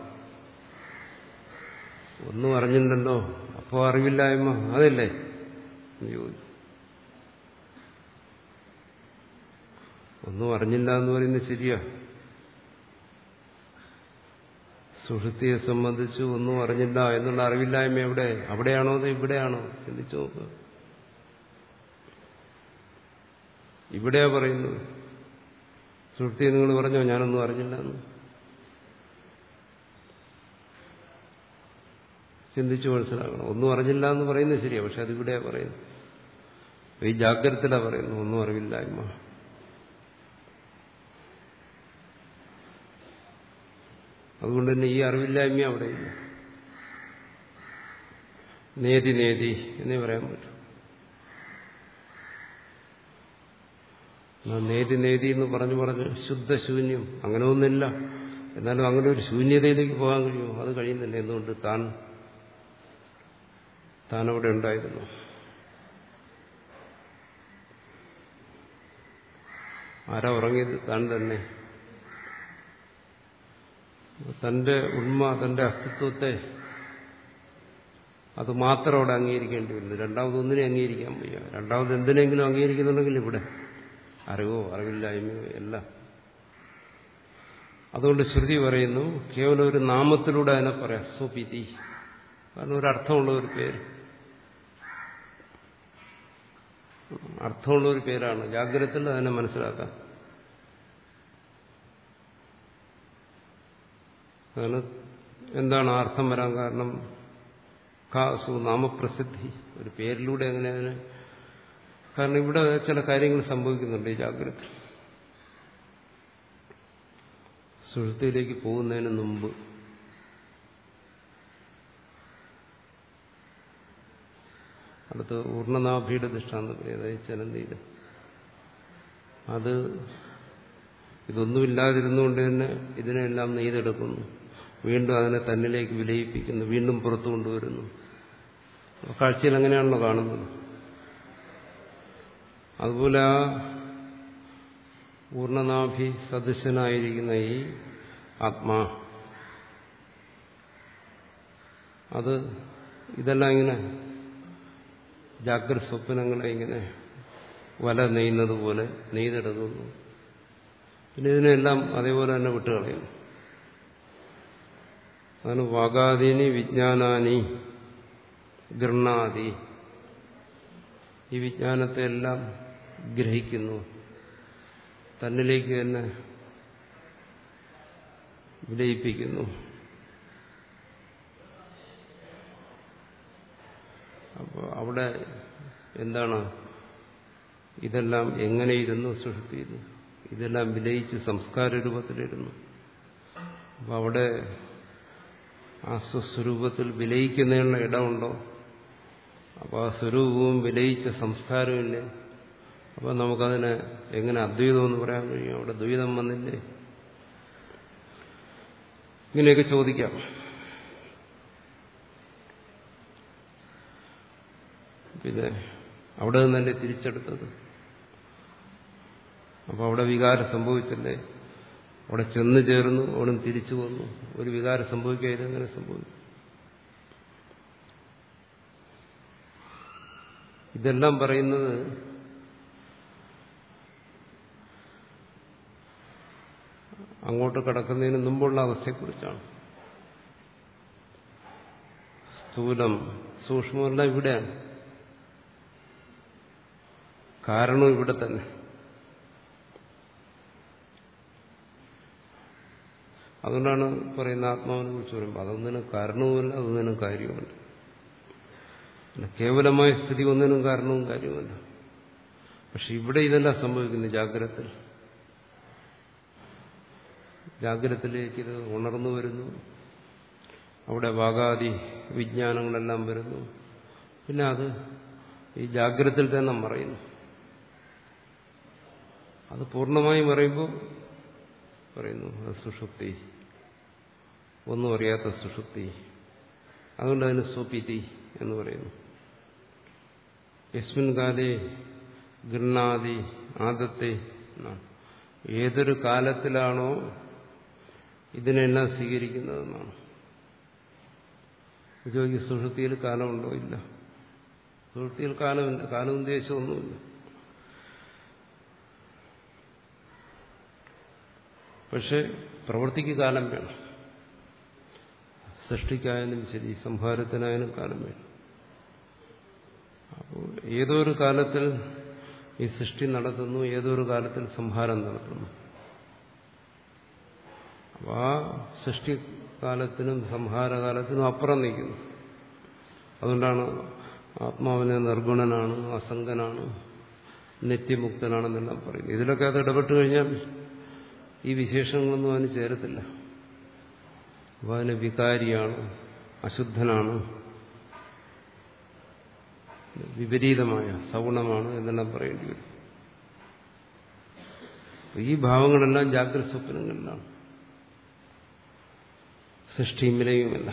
ഒന്നും അറിഞ്ഞില്ലല്ലോ അപ്പോൾ അറിവില്ലായ്മ അതല്ലേ ചോദിച്ചു ഒന്നും അറിഞ്ഞില്ല എന്ന് പറയുന്നത് ശരിയാ സുഷുതിയെ സംബന്ധിച്ച് ഒന്നും അറിഞ്ഞില്ല എന്നുള്ള അറിവില്ലായ്മ എവിടെ അവിടെയാണോ അത് ഇവിടെയാണോ ചിന്തിച്ചു നോക്കുക ഇവിടെയാ പറയുന്നത് സുഷുപ്തി നിങ്ങൾ പറഞ്ഞോ ഞാനൊന്നും അറിഞ്ഞില്ല എന്ന് ചിന്തിച്ചു മനസ്സിലാക്കണം ഒന്നും അറിഞ്ഞില്ല എന്ന് പറയുന്നത് ശരിയാ പക്ഷെ അതിവിടെയാ പറയുന്നത് ഈ ജാഗ്രതയിലാ പറയുന്നു ഒന്നും അറിവില്ലായ്മ അതുകൊണ്ട് തന്നെ ഈ അറിവില്ലായ്മ അവിടെയില്ല നേതി നേതി എന്നേ പറയാൻ പറ്റും നേതി നേതി എന്ന് പറഞ്ഞു പറഞ്ഞ് ശുദ്ധശൂന്യം അങ്ങനെ ഒന്നില്ല എന്നാലും അങ്ങനെ ഒരു ശൂന്യതയിലേക്ക് പോകാൻ കഴിയുമോ അത് കഴിയുന്നില്ല എന്തുകൊണ്ട് താൻ താൻ അവിടെ ഉണ്ടായിരുന്നു ആരാ ഉറങ്ങിയത് താൻ തന്നെ തന്റെ ഉണ്മ തന്റെ അസ്തിത്വത്തെ അത് മാത്രം അവിടെ അംഗീകരിക്കേണ്ടി വരുന്നു രണ്ടാമത് ഒന്നിനെ അംഗീകരിക്കാൻ വയ്യ രണ്ടാമത് എന്തിനെങ്കിലും അംഗീകരിക്കുന്നുണ്ടെങ്കിൽ ഇവിടെ അറിവോ അറിവില്ലായ്മയോ എല്ലാം അതുകൊണ്ട് ശ്രുതി പറയുന്നു കേവലം ഒരു നാമത്തിലൂടെ അതിനെ പറയാം സ്വപിതി കാരണം ഒരു അർത്ഥമുള്ള ഒരു പേര് അർത്ഥമുള്ള ഒരു പേരാണ് ജാഗ്രതത്തിൽ അതിനെ മനസ്സിലാക്കാം അതാണ് എന്താണ് ആ അർത്ഥം വരാൻ കാരണം കാസു നാമപ്രസിദ്ധി ഒരു പേരിലൂടെ അങ്ങനെ അതിന് കാരണം ഇവിടെ ചില കാര്യങ്ങൾ സംഭവിക്കുന്നുണ്ട് ഈ ജാഗ്രത സുഹൃത്തിയിലേക്ക് പോകുന്നതിന് മുമ്പ് അടുത്ത് ഊർണനാഭിയുടെ ദൃഷ്ടാന്തം പറയുന്നത് ചലന്തിയിൽ അത് ഇതൊന്നുമില്ലാതിരുന്നുകൊണ്ട് തന്നെ ഇതിനെല്ലാം നെയ്തെടുക്കുന്നു വീണ്ടും അതിനെ തന്നിലേക്ക് വിലയിപ്പിക്കുന്നു വീണ്ടും പുറത്തു കൊണ്ടുവരുന്നു കാഴ്ചയിൽ അങ്ങനെയാണല്ലോ കാണുന്നത് അതുപോലെ ആ പൂർണ്ണനാഭി സദൃശനായിരിക്കുന്ന ഈ ആത്മാ അത് ഇതെല്ലാം ഇങ്ങനെ ജാഗ്രത സ്വപ്നങ്ങളെ ഇങ്ങനെ വല നെയ്യുന്നത് പോലെ നെയ്തെടുക്കുന്നു പിന്നെ ഇതിനെല്ലാം അതേപോലെ തന്നെ വിട്ടുകളയുന്നു അതാണ് വാഗാദീനി വിജ്ഞാനാനി ഗൃണാദി ഈ വിജ്ഞാനത്തെ എല്ലാം ഗ്രഹിക്കുന്നു തന്നിലേക്ക് തന്നെ വിലയിപ്പിക്കുന്നു അപ്പോൾ അവിടെ എന്താണ് ഇതെല്ലാം എങ്ങനെയിരുന്നു സൃഷ്ടിയിരുന്നു ഇതെല്ലാം വിലയിച്ച് സംസ്കാര രൂപത്തിലിരുന്നു അപ്പോൾ അവിടെ ആ സ്വസ്വരൂപത്തിൽ വിലയിക്കുന്നതിനുള്ള ഇടമുണ്ടോ അപ്പോൾ ആ സ്വരൂപവും വിലയിച്ച സംസ്കാരമില്ലേ അപ്പോൾ നമുക്കതിനെ എങ്ങനെ അദ്വൈതം എന്ന് പറയാൻ കഴിയും അവിടെ ദ്വൈതം വന്നില്ലേ ഇങ്ങനെയൊക്കെ ചോദിക്കാം പിന്നെ അവിടെ നിന്നല്ലേ തിരിച്ചെടുത്തത് അപ്പോൾ അവിടെ വികാരം സംഭവിച്ചല്ലേ അവിടെ ചെന്ന് ചേർന്നു അവിടെ തിരിച്ചു വന്നു ഒരു വികാരം സംഭവിക്കാതെ എങ്ങനെ സംഭവിക്കും ഇതെല്ലാം പറയുന്നത് അങ്ങോട്ട് കടക്കുന്നതിന് മുമ്പുള്ള അവസ്ഥയെക്കുറിച്ചാണ് സ്ഥൂലം സൂക്ഷ്മമെല്ലാം ഇവിടെയാണ് കാരണം ഇവിടെ തന്നെ അതുകൊണ്ടാണ് പറയുന്ന ആത്മാവിനെ കുറിച്ച് പറയുമ്പോൾ അതൊന്നിനും കാരണവുമല്ല അതൊന്നിനും കാര്യവുമല്ല കേവലമായ സ്ഥിതി ഒന്നിനും കാരണവും കാര്യവുമല്ല പക്ഷെ ഇവിടെ ഇതെല്ലാം സംഭവിക്കുന്നു ജാഗ്രത ജാഗ്രതത്തിലേക്ക് ഇത് ഉണർന്നു വരുന്നു അവിടെ വാഗാദി വിജ്ഞാനങ്ങളെല്ലാം വരുന്നു പിന്നെ അത് ഈ ജാഗ്രതയിൽ തന്നെ മറയുന്നു അത് പൂർണ്ണമായി മറയുമ്പോൾ പറയുന്നു അത് സുഷുപ്തി ഒന്നും അറിയാത്ത സുഷുപ്തി അതുകൊണ്ട് അതിന് സ്വപിതി എന്ന് പറയുന്നു യസ്മിൻ കാലേ ഗൃണാദി ആദത്തെ എന്നാണ് ഏതൊരു കാലത്തിലാണോ ഇതിനെല്ലാം സ്വീകരിക്കുന്നതെന്നാണ് ചോദിക്കും സുഷുപ്തിയിൽ കാലമുണ്ടോ ഇല്ല സുഷുപ്തിയിൽ കാലമില്ല കാലം ഉദ്ദേശമൊന്നുമില്ല പക്ഷെ പ്രവൃത്തിക്ക് കാലം വേണം സൃഷ്ടിക്കായാലും ശരി സംഹാരത്തിനായാലും കാലം വേണം അപ്പോൾ ഏതോ ഒരു കാലത്തിൽ ഈ സൃഷ്ടി നടത്തുന്നു ഏതോ ഒരു കാലത്തിൽ സംഹാരം നടത്തുന്നു അപ്പോൾ ആ സൃഷ്ടികാലത്തിനും സംഹാരകാലത്തിനും അപ്പുറം നിൽക്കുന്നു അതുകൊണ്ടാണ് ആത്മാവിനെ നിർഗുണനാണ് അസംഗനാണ് നിത്യമുക്തനാണെന്നെല്ലാം പറയുന്നത് ഇതിലൊക്കെ അത് ഇടപെട്ട് കഴിഞ്ഞാൽ ഈ വിശേഷങ്ങളൊന്നും അതിന് ചേരത്തില്ല അപ്പോൾ അതിന് വികാരിയാണ് അശുദ്ധനാണ് വിപരീതമായ സഗുണമാണ് എന്നെല്ലാം പറയേണ്ടി വരും ഈ ഭാവങ്ങളെല്ലാം ജാഗ്രത സ്വപ്നങ്ങളിലാണ് സൃഷ്ടിയും വിലയുമല്ല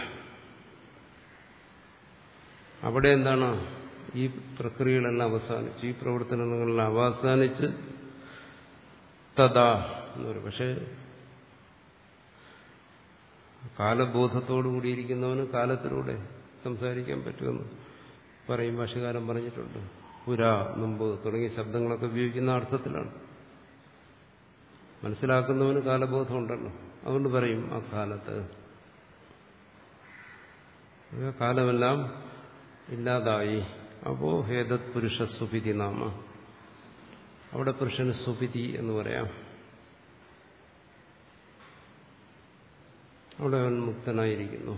അവിടെ എന്താണ് ഈ പ്രക്രിയകളെല്ലാം അവസാനിച്ചു ഈ പ്രവർത്തനങ്ങളെല്ലാം അവസാനിച്ച് തഥാ എന്ന് പറയും പക്ഷേ കാലബോധത്തോടു കൂടിയിരിക്കുന്നവന് കാലത്തിലൂടെ സംസാരിക്കാൻ പറ്റുമെന്ന് പറയും ഭാഷകാരൻ പറഞ്ഞിട്ടുണ്ട് പുരാ മുമ്പ് തുടങ്ങിയ ശബ്ദങ്ങളൊക്കെ ഉപയോഗിക്കുന്ന അർത്ഥത്തിലാണ് മനസ്സിലാക്കുന്നവന് കാലബോധമുണ്ടല്ലോ അതുകൊണ്ട് പറയും ആ കാലത്ത് കാലമെല്ലാം ഇല്ലാതായി അപ്പോ ഹേതത് പുരുഷ സുപിതി നാമ അവിടെ പുരുഷന് സുപിതി എന്ന് പറയാം അവിടെ അവൻ മുക്തനായിരിക്കുന്നു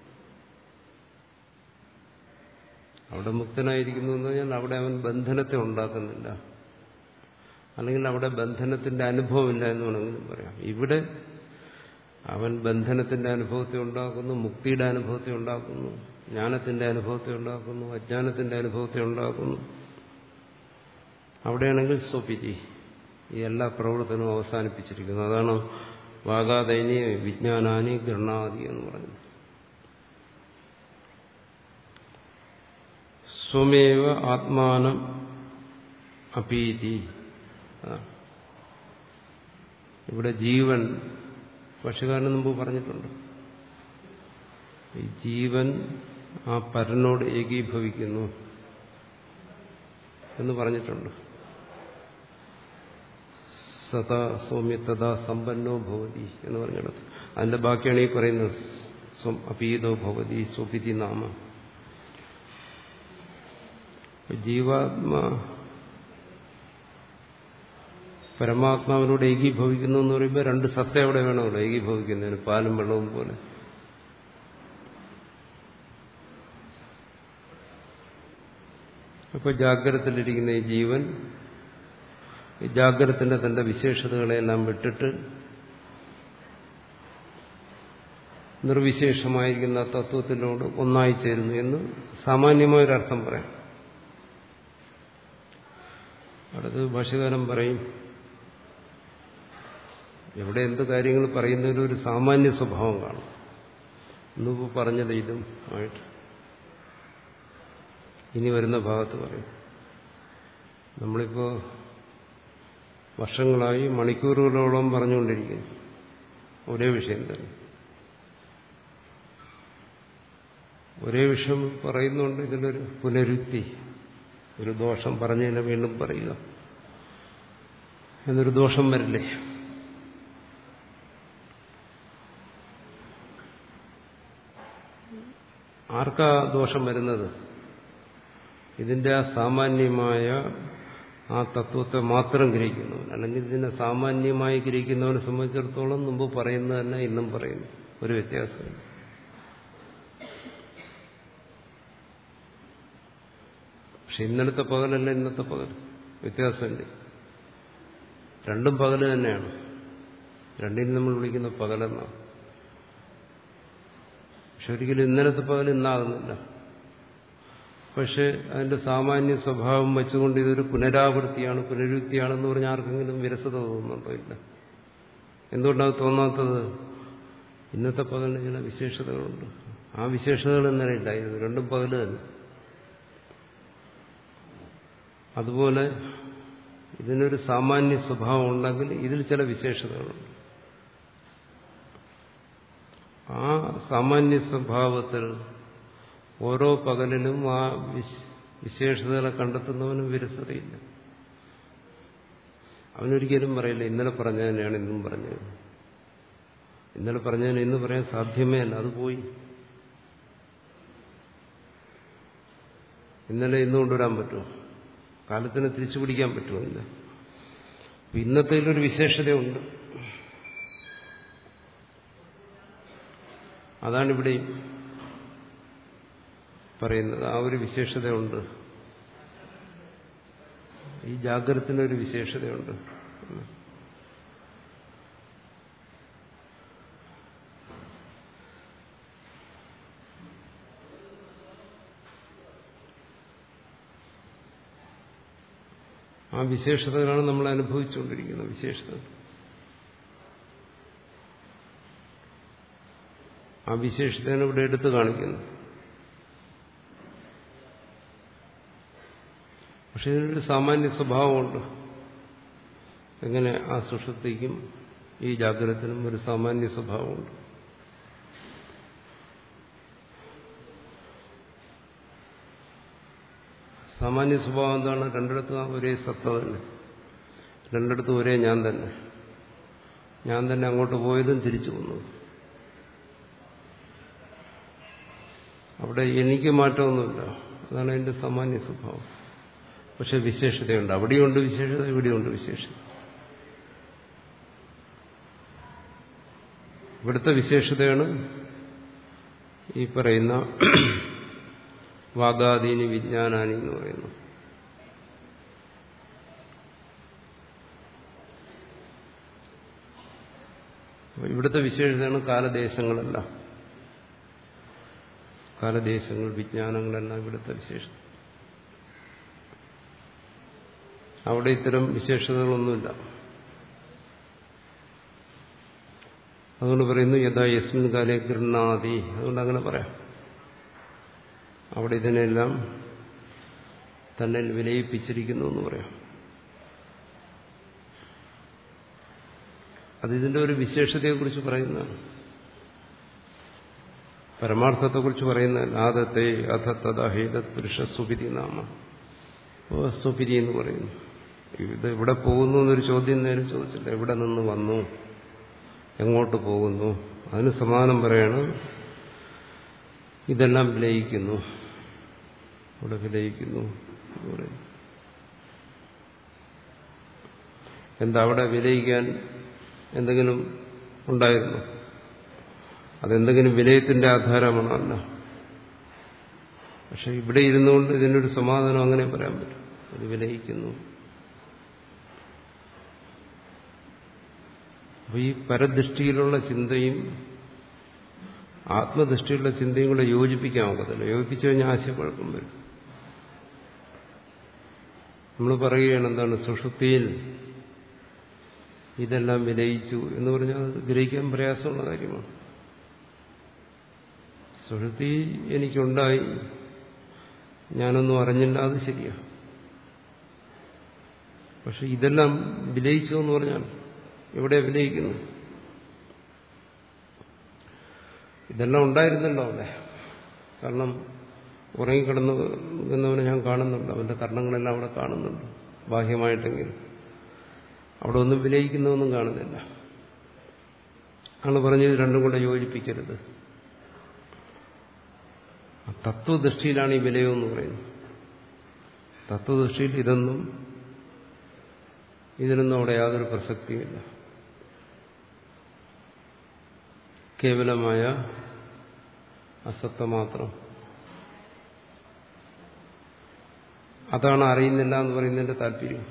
അവിടെ മുക്തനായിരിക്കുന്നു എന്ന് പറഞ്ഞാൽ അവിടെ അവൻ ബന്ധനത്തെ ഉണ്ടാക്കുന്നില്ല അല്ലെങ്കിൽ അവിടെ ബന്ധനത്തിന്റെ അനുഭവമില്ല എന്ന് വേണമെങ്കിലും പറയാം ഇവിടെ അവൻ ബന്ധനത്തിന്റെ അനുഭവത്തെ ഉണ്ടാക്കുന്നു മുക്തിയുടെ അനുഭവത്തെ ഉണ്ടാക്കുന്നു ജ്ഞാനത്തിന്റെ അനുഭവത്തെ ഉണ്ടാക്കുന്നു അജ്ഞാനത്തിന്റെ അനുഭവത്തെ ഉണ്ടാക്കുന്നു അവിടെയാണെങ്കിൽ സ്വപിതി ഈ എല്ലാ പ്രവർത്തനവും അവസാനിപ്പിച്ചിരിക്കുന്നു അതാണ് വാഗാദൈനി വിജ്ഞാനാനി ഗൃണാദി എന്ന് പറയുന്നത് സ്വമേവ ആത്മാനം അപീതി ഇവിടെ ജീവൻ പക്ഷികാരന് മുമ്പ് പറഞ്ഞിട്ടുണ്ട് ഈ ജീവൻ ആ പരനോട് ഏകീഭവിക്കുന്നു എന്ന് പറഞ്ഞിട്ടുണ്ട് സദാ സൗമ്യ തഥാ സമ്പന്നോ ഭവതി എന്ന് പറഞ്ഞിടത്ത് അതിന്റെ ബാക്കിയാണ് ഈ പറയുന്നത് സ്വം അപീതോ ഭവതി സ്വപിതി നാമ ജീവാത്മാ പരമാത്മാവിനോട് ഏകീഭവിക്കുന്നു എന്ന് പറയുമ്പോൾ രണ്ട് സത്ത എവിടെ വേണമല്ലോ ഏകീഭവിക്കുന്നതിന് പാലും വെള്ളവും പോലെ അപ്പോൾ ജാഗ്രതത്തിലിരിക്കുന്ന ഈ ജീവൻ ഈ ജാഗ്രതത്തിന്റെ തന്റെ വിശേഷതകളെല്ലാം വിട്ടിട്ട് നിർവിശേഷമായിരിക്കുന്ന തത്വത്തിനോട് ഒന്നായി ചേരുന്നു എന്ന് സാമാന്യമായൊരർത്ഥം പറയാം അടുത്ത് ഭാഷകാരൻ പറയും എവിടെ എന്ത് കാര്യങ്ങൾ പറയുന്നതിലും ഒരു സാമാന്യ സ്വഭാവം കാണും ഇന്നിപ്പോൾ പറഞ്ഞത് ഇതും ആയിട്ട് ഇനി വരുന്ന ഭാഗത്ത് പറയും നമ്മളിപ്പോ വർഷങ്ങളായി മണിക്കൂറുകളോളം പറഞ്ഞുകൊണ്ടിരിക്കുന്നു ഒരേ വിഷയം തന്നെ ഒരേ വിഷയം പറയുന്നുണ്ട് ഇതിലൊരു പുനരുക്തി ഒരു ദോഷം പറഞ്ഞതിനെ വീണ്ടും പറയുക എന്നൊരു ദോഷം വരില്ലേ ആർക്കാ ദോഷം വരുന്നത് ഇതിന്റെ ആ സാമാന്യമായ ആ തത്വത്തെ മാത്രം ഗ്രഹിക്കുന്നവൻ അല്ലെങ്കിൽ ഇതിനെ സാമാന്യമായി ഗ്രഹിക്കുന്നവനെ സംബന്ധിച്ചിടത്തോളം മുമ്പ് പറയുന്നത് തന്നെ ഇന്നും പറയുന്നു ഒരു വ്യത്യാസമില്ല പക്ഷെ ഇന്നലത്തെ പകലല്ല ഇന്നത്തെ പകൽ വ്യത്യാസമില്ല രണ്ടും പകല് തന്നെയാണ് രണ്ടിനും നമ്മൾ വിളിക്കുന്ന പകലെന്നാണ് പക്ഷെ ഒരിക്കലും ഇന്നലത്തെ പകൽ ഇന്നാകുന്നില്ല പക്ഷെ അതിന്റെ സാമാന്യ സ്വഭാവം വെച്ചുകൊണ്ട് ഇതൊരു പുനരാവൃത്തിയാണ് പുനരുക്തിയാണെന്ന് പറഞ്ഞാൽ ആർക്കെങ്കിലും വിരസത തോന്നുന്നുണ്ടോ ഇല്ല എന്തുകൊണ്ടാണ് തോന്നാത്തത് ഇന്നത്തെ പകലിന് ചില വിശേഷതകളുണ്ട് ആ വിശേഷതകൾ ഇന്നലെ ഇല്ലായിരുന്നു രണ്ടും പകല് തന്നെ അതുപോലെ ഇതിനൊരു സാമാന്യ സ്വഭാവം ഉണ്ടെങ്കിൽ ഇതിൽ ചില വിശേഷതകളുണ്ട് ആ സാമാന്യ സ്വഭാവത്തിൽ ഓരോ പകലിലും ആ വിശേഷതകളെ കണ്ടെത്തുന്നവനും വിരസതയില്ല അവനൊരിക്കലും പറയില്ല ഇന്നലെ പറഞ്ഞ തന്നെയാണ് ഇന്നും പറഞ്ഞത് ഇന്നലെ പറഞ്ഞതിന് ഇന്ന് പറയാൻ സാധ്യമേ അല്ല അത് പോയി ഇന്നലെ ഇന്ന് കൊണ്ടുവരാൻ പറ്റുമോ കാലത്തിനെ തിരിച്ചു പിടിക്കാൻ പറ്റുമില്ല ഇന്നത്തേലൊരു വിശേഷതയുണ്ട് അതാണിവിടെയും പറയുന്നത് ആ ഒരു വിശേഷതയുണ്ട് ഈ ജാഗ്രതത്തിനൊരു വിശേഷതയുണ്ട് ആ വിശേഷതകളാണ് നമ്മൾ അനുഭവിച്ചുകൊണ്ടിരിക്കുന്നത് വിശേഷത ആ വിശേഷതയാണ് ഇവിടെ എടുത്തു കാണിക്കുന്നത് പക്ഷെ ഇതിനൊരു സാമാന്യ സ്വഭാവമുണ്ട് എങ്ങനെ ആ സുഷുപ്തിക്കും ഈ ജാഗ്രതത്തിനും ഒരു സാമാന്യ സ്വഭാവമുണ്ട് സാമാന്യ സ്വഭാവം എന്താണ് രണ്ടിടത്തും ഒരേ സത്ത തന്നെ രണ്ടിടത്തും ഒരേ ഞാൻ തന്നെ ഞാൻ തന്നെ അങ്ങോട്ട് പോയതും തിരിച്ചു വന്നതും അവിടെ എനിക്ക് മാറ്റമൊന്നുമില്ല അതാണ് അതിന്റെ സാമാന്യ സ്വഭാവം പക്ഷെ വിശേഷതയുണ്ട് അവിടെയുണ്ട് വിശേഷത ഇവിടെയുണ്ട് വിശേഷത ഇവിടുത്തെ വിശേഷതയാണ് ഈ പറയുന്ന വാഗാദീനി വിജ്ഞാനാനി എന്ന് പറയുന്നു ഇവിടുത്തെ വിശേഷതയാണ് കാലദേശങ്ങളെല്ലാം കാലദേശങ്ങൾ വിജ്ഞാനങ്ങളെല്ലാം ഇവിടുത്തെ വിശേഷത അവിടെ ഇത്തരം വിശേഷതകളൊന്നുമില്ല അതുകൊണ്ട് പറയുന്നു യഥാ യസ്മിൻ കാലേ ഗൃണാതി അതുകൊണ്ട് അങ്ങനെ പറയാം അവിടെ ഇതിനെല്ലാം തന്നെ വിലയിപ്പിച്ചിരിക്കുന്നു എന്ന് പറയാം അത് ഇതിന്റെ ഒരു വിശേഷതയെക്കുറിച്ച് പറയുന്നതാണ് പരമാർത്ഥത്തെക്കുറിച്ച് പറയുന്നതല്ല ആദത്തെ അഥ തദഹേതത് പുരുഷ സുപിതി നാമ സുപിരി എന്ന് പറയുന്നു ഇത് എവിടെ പോകുന്നു എന്നൊരു ചോദ്യം നേരെ ചോദിച്ചില്ല എവിടെ നിന്ന് വന്നു എങ്ങോട്ട് പോകുന്നു അതിന് സമാനം പറയാണ് ഇതെല്ലാം വിലയിക്കുന്നു ഇവിടെ വിലയിക്കുന്നു എന്ന് പറയുന്നു എന്താ അവിടെ വിലയിക്കാൻ എന്തെങ്കിലും ഉണ്ടായിരുന്നു അതെന്തെങ്കിലും വിലയത്തിന്റെ ആധാരമാണോ അല്ല പക്ഷെ ഇവിടെ ഇരുന്നുകൊണ്ട് ഇതിനൊരു സമാധാനം അങ്ങനെ പറയാൻ പറ്റും ഇത് വിലയിക്കുന്നു അപ്പൊ ഈ പരദൃഷ്ടിയിലുള്ള ചിന്തയും ആത്മദൃഷ്ടിയുള്ള ചിന്തയും കൂടെ യോജിപ്പിക്കാൻ ഒക്കത്തില്ല യോജിപ്പിച്ചു കഴിഞ്ഞാൽ ആശയക്കുഴപ്പം വരും നമ്മൾ പറയുകയാണ് എന്താണ് സുഷുപ്തിയിൽ ഇതെല്ലാം വിലയിച്ചു എന്ന് പറഞ്ഞാൽ അത് ഗ്രഹിക്കാൻ പ്രയാസമുള്ള കാര്യമാണ് സുഷുപ്തി എനിക്കുണ്ടായി ഞാനൊന്നും അറിഞ്ഞില്ല അത് ശരിയാ പക്ഷെ ഇതെല്ലാം വിലയിച്ചു എന്ന് പറഞ്ഞാൽ എവിടെ വിലയിക്കുന്നു ഇതെല്ലാം ഉണ്ടായിരുന്നല്ലോ അവിടെ കാരണം ഉറങ്ങിക്കിടന്നവനെ ഞാൻ കാണുന്നുണ്ട് അവന്റെ കർണങ്ങളെല്ലാം അവിടെ കാണുന്നുണ്ട് ബാഹ്യമായിട്ടെങ്കിലും അവിടെ ഒന്നും വിലയിക്കുന്നതൊന്നും കാണുന്നില്ല ആണ് പറഞ്ഞത് രണ്ടും കൂടെ യോജിപ്പിക്കരുത് തത്വദൃഷ്ടിയിലാണ് ഈ വിലയെന്ന് പറയുന്നത് തത്വദൃഷ്ടിയിൽ ഇതൊന്നും ഇതിനൊന്നും അവിടെ യാതൊരു പ്രസക്തിയുമില്ല കേവലമായ അസത്ത മാത്രം അതാണ് അറിയുന്നില്ല എന്ന് പറയുന്നതിന്റെ താല്പര്യം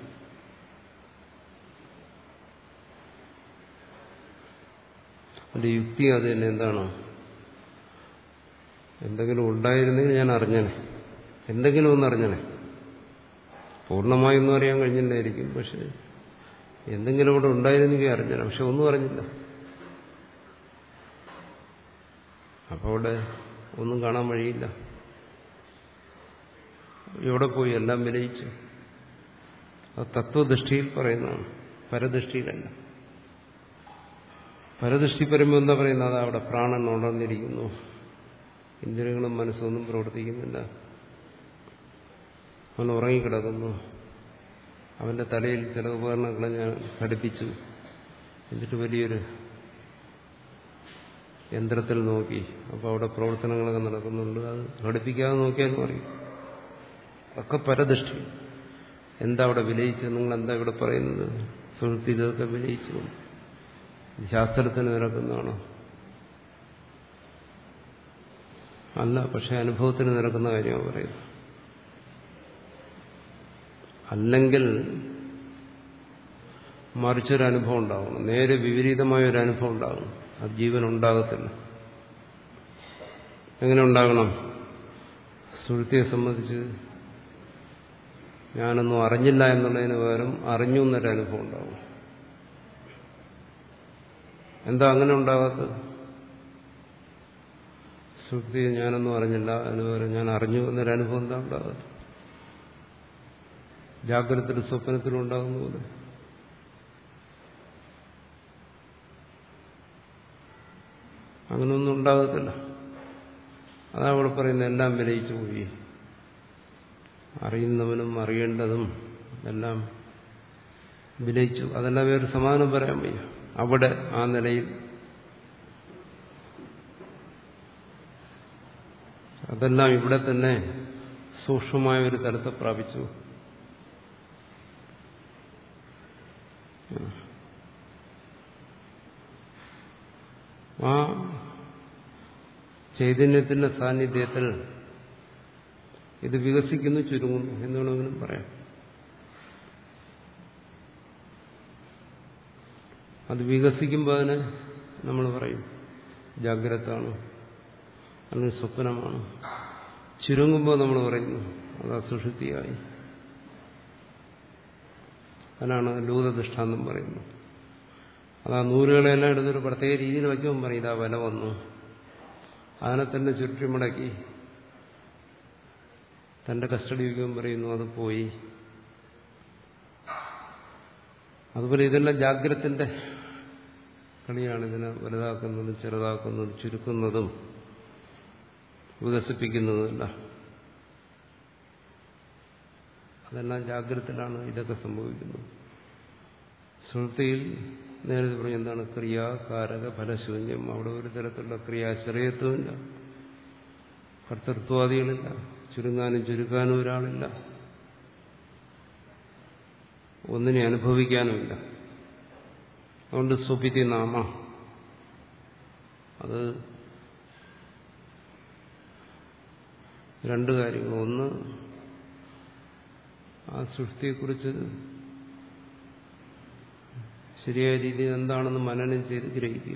അതിന്റെ യുക്തി അത് തന്നെ എന്താണ് എന്തെങ്കിലും ഉണ്ടായിരുന്നെങ്കിൽ ഞാൻ അറിഞ്ഞനെ എന്തെങ്കിലും ഒന്ന് അറിഞ്ഞനെ പൂർണ്ണമായൊന്നും അറിയാൻ കഴിഞ്ഞില്ലായിരിക്കും പക്ഷെ എന്തെങ്കിലും ഇവിടെ ഉണ്ടായിരുന്നെങ്കിൽ അറിഞ്ഞനെ പക്ഷെ ഒന്നും അറിഞ്ഞില്ല അപ്പോൾ അവിടെ ഒന്നും കാണാൻ വഴിയില്ല എവിടെ പോയി എല്ലാം വിലയിച്ചു അത് തത്വദൃഷ്ടിയിൽ പറയുന്നതാണ് പരദൃഷ്ടിയിലല്ല പരദൃഷ്ടി പറയുമ്പോൾ എന്താ പറയുന്നത് അത് അവിടെ പ്രാണൻ ഉണർന്നിരിക്കുന്നു ഇന്ദ്രിയങ്ങളും മനസ്സൊന്നും പ്രവർത്തിക്കുന്നില്ല അവൻ ഉറങ്ങിക്കിടക്കുന്നു അവന്റെ തലയിൽ ചില ഉപകരണങ്ങളെ ഞാൻ ഘടിപ്പിച്ചു എന്നിട്ട് വലിയൊരു യന്ത്രത്തിൽ നോക്കി അപ്പോൾ അവിടെ പ്രവർത്തനങ്ങളൊക്കെ നടക്കുന്നുണ്ട് അത് ഘടിപ്പിക്കാതെ നോക്കിയാൽ പറയും ഒക്കെ പരദൃഷ്ടി എന്താ അവിടെ വിലയിച്ചത് നിങ്ങൾ എന്താ ഇവിടെ പറയുന്നത് സുഹൃത്തി ഇതൊക്കെ വിലയിച്ചു ശാസ്ത്രത്തിന് നിരക്കുന്നതാണോ അല്ല പക്ഷെ അനുഭവത്തിന് നിരക്കുന്ന കാര്യമാണ് പറയുന്നത് അല്ലെങ്കിൽ മറിച്ചൊരു അനുഭവം ഉണ്ടാവണം നേരെ വിപരീതമായ ഒരു അനുഭവം ഉണ്ടാകണം അത് ജീവൻ ഉണ്ടാകത്തില്ല എങ്ങനെ ഉണ്ടാകണം സുഹൃത്തിയെ സംബന്ധിച്ച് ഞാനൊന്നും അറിഞ്ഞില്ല എന്നുള്ളതിന് പകരം അറിഞ്ഞു എന്നൊരു അനുഭവം ഉണ്ടാവും എന്താ അങ്ങനെ ഉണ്ടാകാത്തത് സുഹൃത്തിയെ ഞാനൊന്നും അറിഞ്ഞില്ല എന്ന് പകരം ഞാൻ അറിഞ്ഞു എന്നൊരു അനുഭവം എന്താ ഉണ്ടാകാത്തത് ജാഗ്രതത്തിലും സ്വപ്നത്തിലും ഉണ്ടാകുന്ന പോലെ അങ്ങനെയൊന്നും ഉണ്ടാകത്തില്ല അതാ അവിടെ പറയുന്നത് എല്ലാം വിലയിച്ചു പോയി അറിയുന്നവനും അറിയേണ്ടതും എല്ലാം വിലയിച്ചു അതെല്ലാം വേറെ സമാധാനം പറയാൻ വയ്യ അവിടെ ആ നിലയിൽ അതെല്ലാം ഇവിടെ തന്നെ സൂക്ഷ്മമായ ഒരു തലത്തെ പ്രാപിച്ചു ആ ചൈതന്യത്തിന്റെ സാന്നിധ്യത്തിൽ ഇത് വികസിക്കുന്നു ചുരുങ്ങുന്നു എന്ന് വേണമെങ്കിലും പറയാം അത് വികസിക്കുമ്പോൾ അതിനെ നമ്മൾ പറയും ജാഗ്രതാണ് അല്ലെങ്കിൽ സ്വപ്നമാണ് ചുരുങ്ങുമ്പോൾ നമ്മൾ പറയുന്നു അത് അസുഷുതിയായി അതിനാണ് ലൂതദൃഷ്ടാന്തം പറയുന്നത് അത് ആ നൂലുകളെല്ലാം എടുത്തൊരു പ്രത്യേക രീതിയിൽ വയ്ക്കുമ്പോൾ പറയും ഇതാ വില വന്നു അതിനെ തന്നെ ചുരുട്ടി മുടക്കി തന്റെ കസ്റ്റഡി വയ്ക്കുമ്പോൾ പറയുന്നു അത് പോയി അതുപോലെ ഇതെല്ലാം ജാഗ്രത്തിന്റെ കളിയാണ് ഇതിനെ വലുതാക്കുന്നതും ചെറുതാക്കുന്നതും ചുരുക്കുന്നതും വികസിപ്പിക്കുന്നതുമല്ല അതെല്ലാം ജാഗ്രതയിലാണ് ഇതൊക്കെ സംഭവിക്കുന്നത് ശ്രുതിയിൽ നേരത്തെ പറഞ്ഞ എന്താണ് ക്രിയ കാരക ഫലശൂന്യം അവിടെ ഒരു തരത്തിലുള്ള ക്രിയാശ്രയത്വമില്ല കർത്തൃത്വാദികളില്ല ചുരുങ്ങാനും ചുരുക്കാനും ഒരാളില്ല ഒന്നിനെ അനുഭവിക്കാനുമില്ല അതുകൊണ്ട് സ്വപിതി നാമ അത് രണ്ട് കാര്യങ്ങൾ ഒന്ന് ആ സൃഷ്ടിയെക്കുറിച്ച് ശരിയായ രീതിയിൽ എന്താണെന്ന് മനനം ചെയ്ത് ഗ്രഹിക്കുക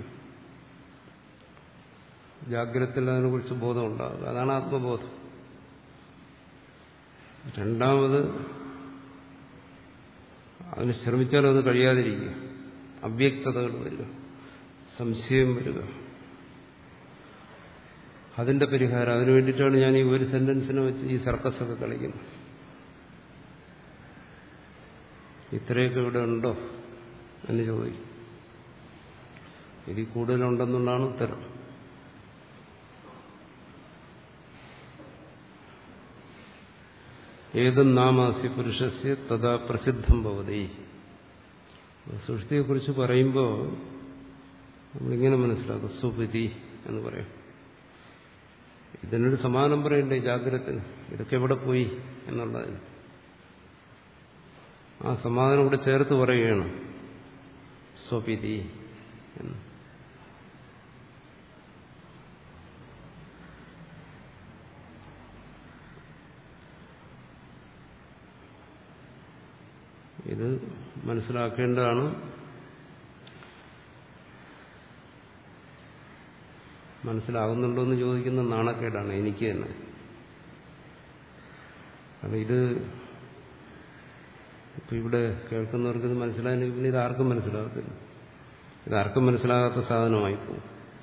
ജാഗ്രതയിൽ അതിനെക്കുറിച്ച് ബോധമുണ്ടാകുക അതാണ് ആത്മബോധം രണ്ടാമത് അതിന് ശ്രമിച്ചാലും അത് കഴിയാതിരിക്കുക അവ്യക്തതകൾ വരിക സംശയം വരിക അതിന്റെ പരിഹാരം അതിനു വേണ്ടിയിട്ടാണ് ഞാൻ ഈ ഒരു സെന്റൻസിനെ വെച്ച് ഈ സർക്കസൊക്കെ കളിക്കുന്നത് ഇത്രയൊക്കെ ഇവിടെ ഉണ്ടോ എന്ന് ചോദിക്കും ഇതിൽ കൂടുതലുണ്ടെന്നുള്ളതാണ് ഉത്തരം ഏതും നാമാസി പുരുഷസ്യ തഥാ പ്രസിദ്ധം ഭവതി സൃഷ്ടിയെക്കുറിച്ച് പറയുമ്പോൾ നമ്മളിങ്ങനെ മനസ്സിലാക്കും സുപതി എന്ന് പറയും ഇതിനൊരു സമാനം പറയണ്ടേ ജാഗ്രതത്തിന് ഇതൊക്കെ എവിടെ പോയി എന്നുള്ളതിന് ആ സമാധാനം കൂടെ ചേർത്ത് പറയുകയാണ് സ്വപിതി എന്ന് ഇത് മനസ്സിലാക്കേണ്ടതാണ് മനസ്സിലാകുന്നുണ്ടോ എന്ന് ചോദിക്കുന്ന നാണക്കേടാണ് എനിക്ക് തന്നെ കാരണം ഇത് ഇപ്പൊ ഇവിടെ കേൾക്കുന്നവർക്ക് ഇത് മനസ്സിലായില്ലെങ്കിൽ പിന്നെ ഇത് ആർക്കും മനസ്സിലാകത്തില്ല ഇത് ആർക്കും മനസ്സിലാകാത്ത സാധനമായി പോകും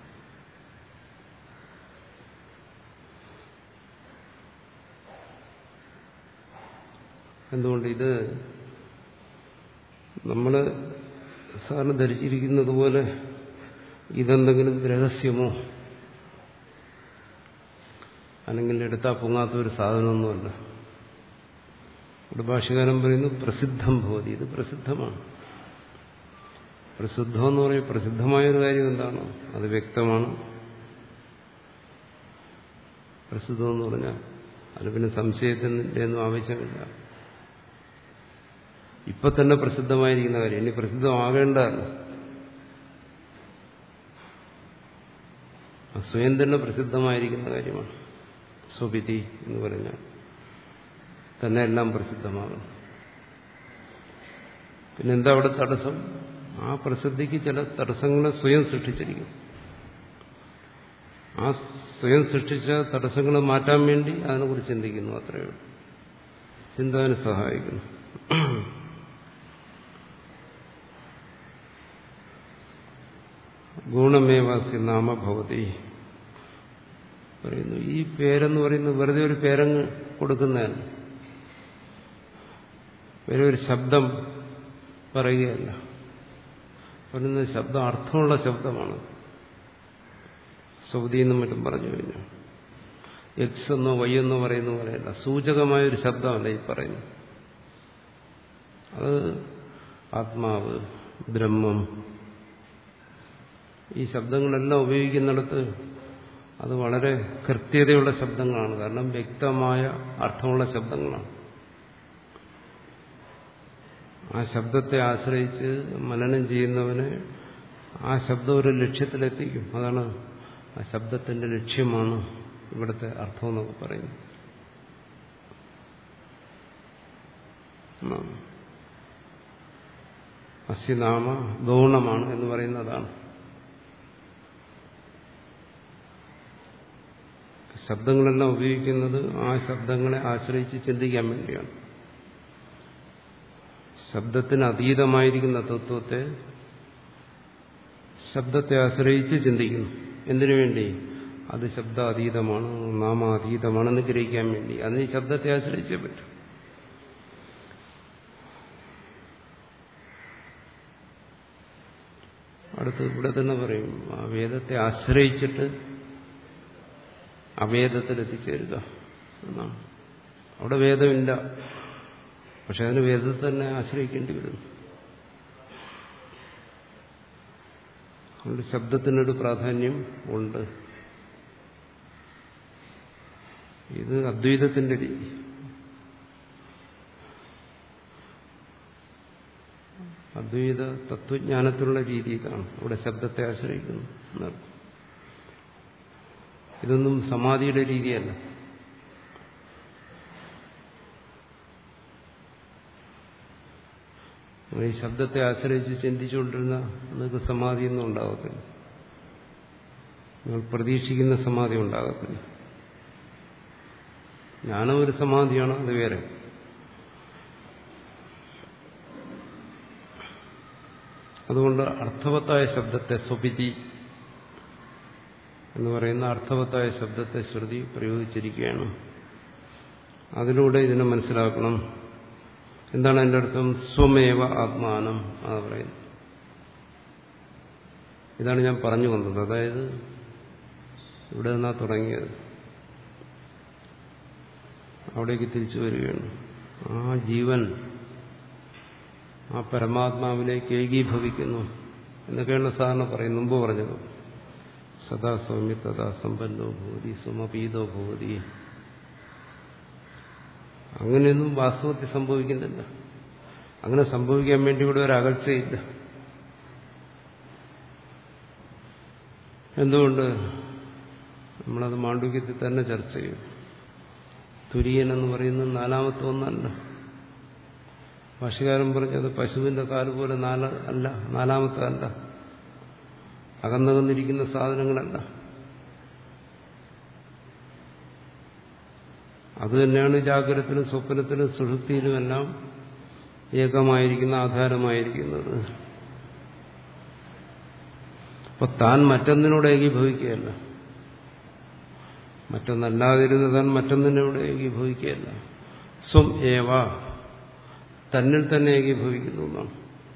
എന്തുകൊണ്ട് ഇത് നമ്മൾ സാറിന് ധരിച്ചിരിക്കുന്നത് പോലെ ഇതെന്തെങ്കിലും രഹസ്യമോ അല്ലെങ്കിൽ എടുത്താൽ പൊങ്ങാത്ത ഒരു സാധനമൊന്നുമല്ല ഇവിടെ ഭാഷകാരൻ പറയുന്നു പ്രസിദ്ധം ഭവതി ഇത് പ്രസിദ്ധമാണ് പ്രസിദ്ധം എന്ന് പറയും പ്രസിദ്ധമായൊരു കാര്യം എന്താണ് അത് വ്യക്തമാണ് പ്രസിദ്ധം എന്ന് പറഞ്ഞാൽ അത് പിന്നെ സംശയത്തിൻ്റെ ഒന്നും ആവശ്യമില്ല ഇപ്പൊ തന്നെ പ്രസിദ്ധമായിരിക്കുന്ന കാര്യം ഇനി പ്രസിദ്ധമാകേണ്ടതല്ല സ്വയം തന്നെ പ്രസിദ്ധമായിരിക്കുന്ന കാര്യമാണ് സ്വപിതി എന്ന് പറഞ്ഞാൽ തന്നെ എല്ലാം പ്രസിദ്ധമാകണം പിന്നെ എന്താ അവിടെ തടസ്സം ആ പ്രസിദ്ധിക്ക് ചില തടസ്സങ്ങളെ സ്വയം സൃഷ്ടിച്ചിരിക്കും ആ സ്വയം സൃഷ്ടിച്ച തടസ്സങ്ങളെ മാറ്റാൻ വേണ്ടി അതിനെക്കുറിച്ച് ചിന്തിക്കുന്നു അത്രയേ ഉള്ളൂ ചിന്ത അതിന് സഹായിക്കുന്നു ഗുണമേവാസ്യ നാമഭവതി പറയുന്നു ഈ പേരെന്ന് പറയുന്നത് വെറുതെ ഒരു പേരങ്ങ് കൊടുക്കുന്നതല്ല വെറുതെ ഒരു ശബ്ദം പറയുകയല്ല പറയുന്നത് ശബ്ദം അർത്ഥമുള്ള ശബ്ദമാണ് സൗദി എന്നും മറ്റും പറഞ്ഞു കഴിഞ്ഞു എക്സ് എന്നോ വൈ എന്നോ പറയുന്ന പോലെയല്ല സൂചകമായൊരു ശബ്ദമല്ല ഈ പറയുന്നത് അത് ആത്മാവ് ബ്രഹ്മം ഈ ശബ്ദങ്ങളെല്ലാം ഉപയോഗിക്കുന്നിടത്ത് അത് വളരെ കൃത്യതയുള്ള ശബ്ദങ്ങളാണ് കാരണം വ്യക്തമായ അർത്ഥമുള്ള ശബ്ദങ്ങളാണ് ആ ശബ്ദത്തെ ആശ്രയിച്ച് മനനം ചെയ്യുന്നവന് ആ ശബ്ദം ഒരു ലക്ഷ്യത്തിലെത്തിക്കും അതാണ് ആ ശബ്ദത്തിന്റെ ലക്ഷ്യമാണ് ഇവിടുത്തെ അർത്ഥം എന്നൊക്കെ പറയുന്നത് അസ്യനാമ ഗൗണമാണ് എന്ന് പറയുന്നതാണ് ശബ്ദങ്ങളെല്ലാം ഉപയോഗിക്കുന്നത് ആ ശബ്ദങ്ങളെ ആശ്രയിച്ച് ചിന്തിക്കാൻ വേണ്ടിയാണ് ശബ്ദത്തിന് അതീതമായിരിക്കുന്ന തത്വത്തെ ശബ്ദത്തെ ആശ്രയിച്ച് ചിന്തിക്കുന്നു എന്തിനു വേണ്ടി അത് ശബ്ദ അതീതമാണ് നാമാതീതമാണെന്ന് ഗ്രഹിക്കാൻ വേണ്ടി അതിന് ഈ ശബ്ദത്തെ ആശ്രയിച്ചേ പറ്റും അടുത്ത് ഇവിടെ തന്നെ പറയും ആ വേദത്തെ ആശ്രയിച്ചിട്ട് അവേദത്തിൽ എത്തിച്ചേരുക എന്നാണ് അവിടെ വേദമില്ല പക്ഷെ അതിന് വേദത്തെ തന്നെ ആശ്രയിക്കേണ്ടി വരുന്നു അതുകൊണ്ട് ശബ്ദത്തിനൊരു പ്രാധാന്യം ഉണ്ട് ഇത് അദ്വൈതത്തിന്റെ രീതി അദ്വൈത തത്വജ്ഞാനത്തിലുള്ള രീതി ഇതാണ് ഇവിടെ ശബ്ദത്തെ ആശ്രയിക്കുന്നു എന്നർത്ഥം ഇതൊന്നും സമാധിയുടെ രീതിയല്ല ഈ ശബ്ദത്തെ ആശ്രയിച്ച് ചിന്തിച്ചുകൊണ്ടിരുന്ന നിങ്ങൾക്ക് സമാധിയൊന്നും ഉണ്ടാകത്തില്ല നിങ്ങൾ പ്രതീക്ഷിക്കുന്ന സമാധി ഉണ്ടാകത്തില്ല ജ്ഞാനം ഒരു സമാധിയാണ് അത് വേറെ അതുകൊണ്ട് അർത്ഥവത്തായ ശബ്ദത്തെ സ്വപിതി എന്ന് പറയുന്ന അർത്ഥവത്തായ ശബ്ദത്തെ ശ്രുതി പ്രയോഗിച്ചിരിക്കുകയാണ് അതിലൂടെ ഇതിനെ മനസ്സിലാക്കണം എന്താണ് എൻ്റെ അർത്ഥം സ്വമേവ ആത്മാനം ആ പറയുന്നത് ഇതാണ് ഞാൻ പറഞ്ഞു വന്നത് അതായത് ഇവിടെ നിന്നാ തുടങ്ങിയത് അവിടേക്ക് തിരിച്ചു വരികയാണ് ആ ജീവൻ ആ പരമാത്മാവിലേക്ക് ഏകീഭവിക്കുന്നു എന്നൊക്കെയാണ് സാധാരണ പറയും മുമ്പ് പറഞ്ഞത് സദാ സൗമ്യ തഥാ സമ്പന്നോ ഭൂതി സുമപീതോ ഭൂതി അങ്ങനെയൊന്നും വാസ്തവത്തിൽ സംഭവിക്കുന്നില്ല അങ്ങനെ സംഭവിക്കാൻ വേണ്ടി ഇവിടെ ഒരു അകൽച്ചയില്ല എന്തുകൊണ്ട് നമ്മളത് മാണ്ഡവ്യത്തിൽ തന്നെ ചർച്ച ചെയ്യും തുര്യൻ എന്ന് പറയുന്നത് നാലാമത്തെ ഒന്നല്ല ഭാഷകാരൻ പറഞ്ഞത് പശുവിന്റെ കാല് പോലെ നാല് അല്ല നാലാമത്തെ അല്ല അകന്നകന്നിരിക്കുന്ന സാധനങ്ങളല്ല അതുതന്നെയാണ് ജാഗ്രതത്തിനും സ്വപ്നത്തിനും സുഷുപ്തിയിലുമെല്ലാം ഏകമായിരിക്കുന്ന ആധാരമായിരിക്കുന്നത് അപ്പൊ താൻ മറ്റൊന്നിനോട് ഏകീഭവിക്കുകയല്ല മറ്റൊന്നല്ലാതിരുന്ന താൻ മറ്റൊന്നിനോട് ഏകീഭവിക്കുകയല്ല സ്വം ഏവ തന്നിൽ തന്നെ ഏകീഭവിക്കുന്നു എന്നാണ്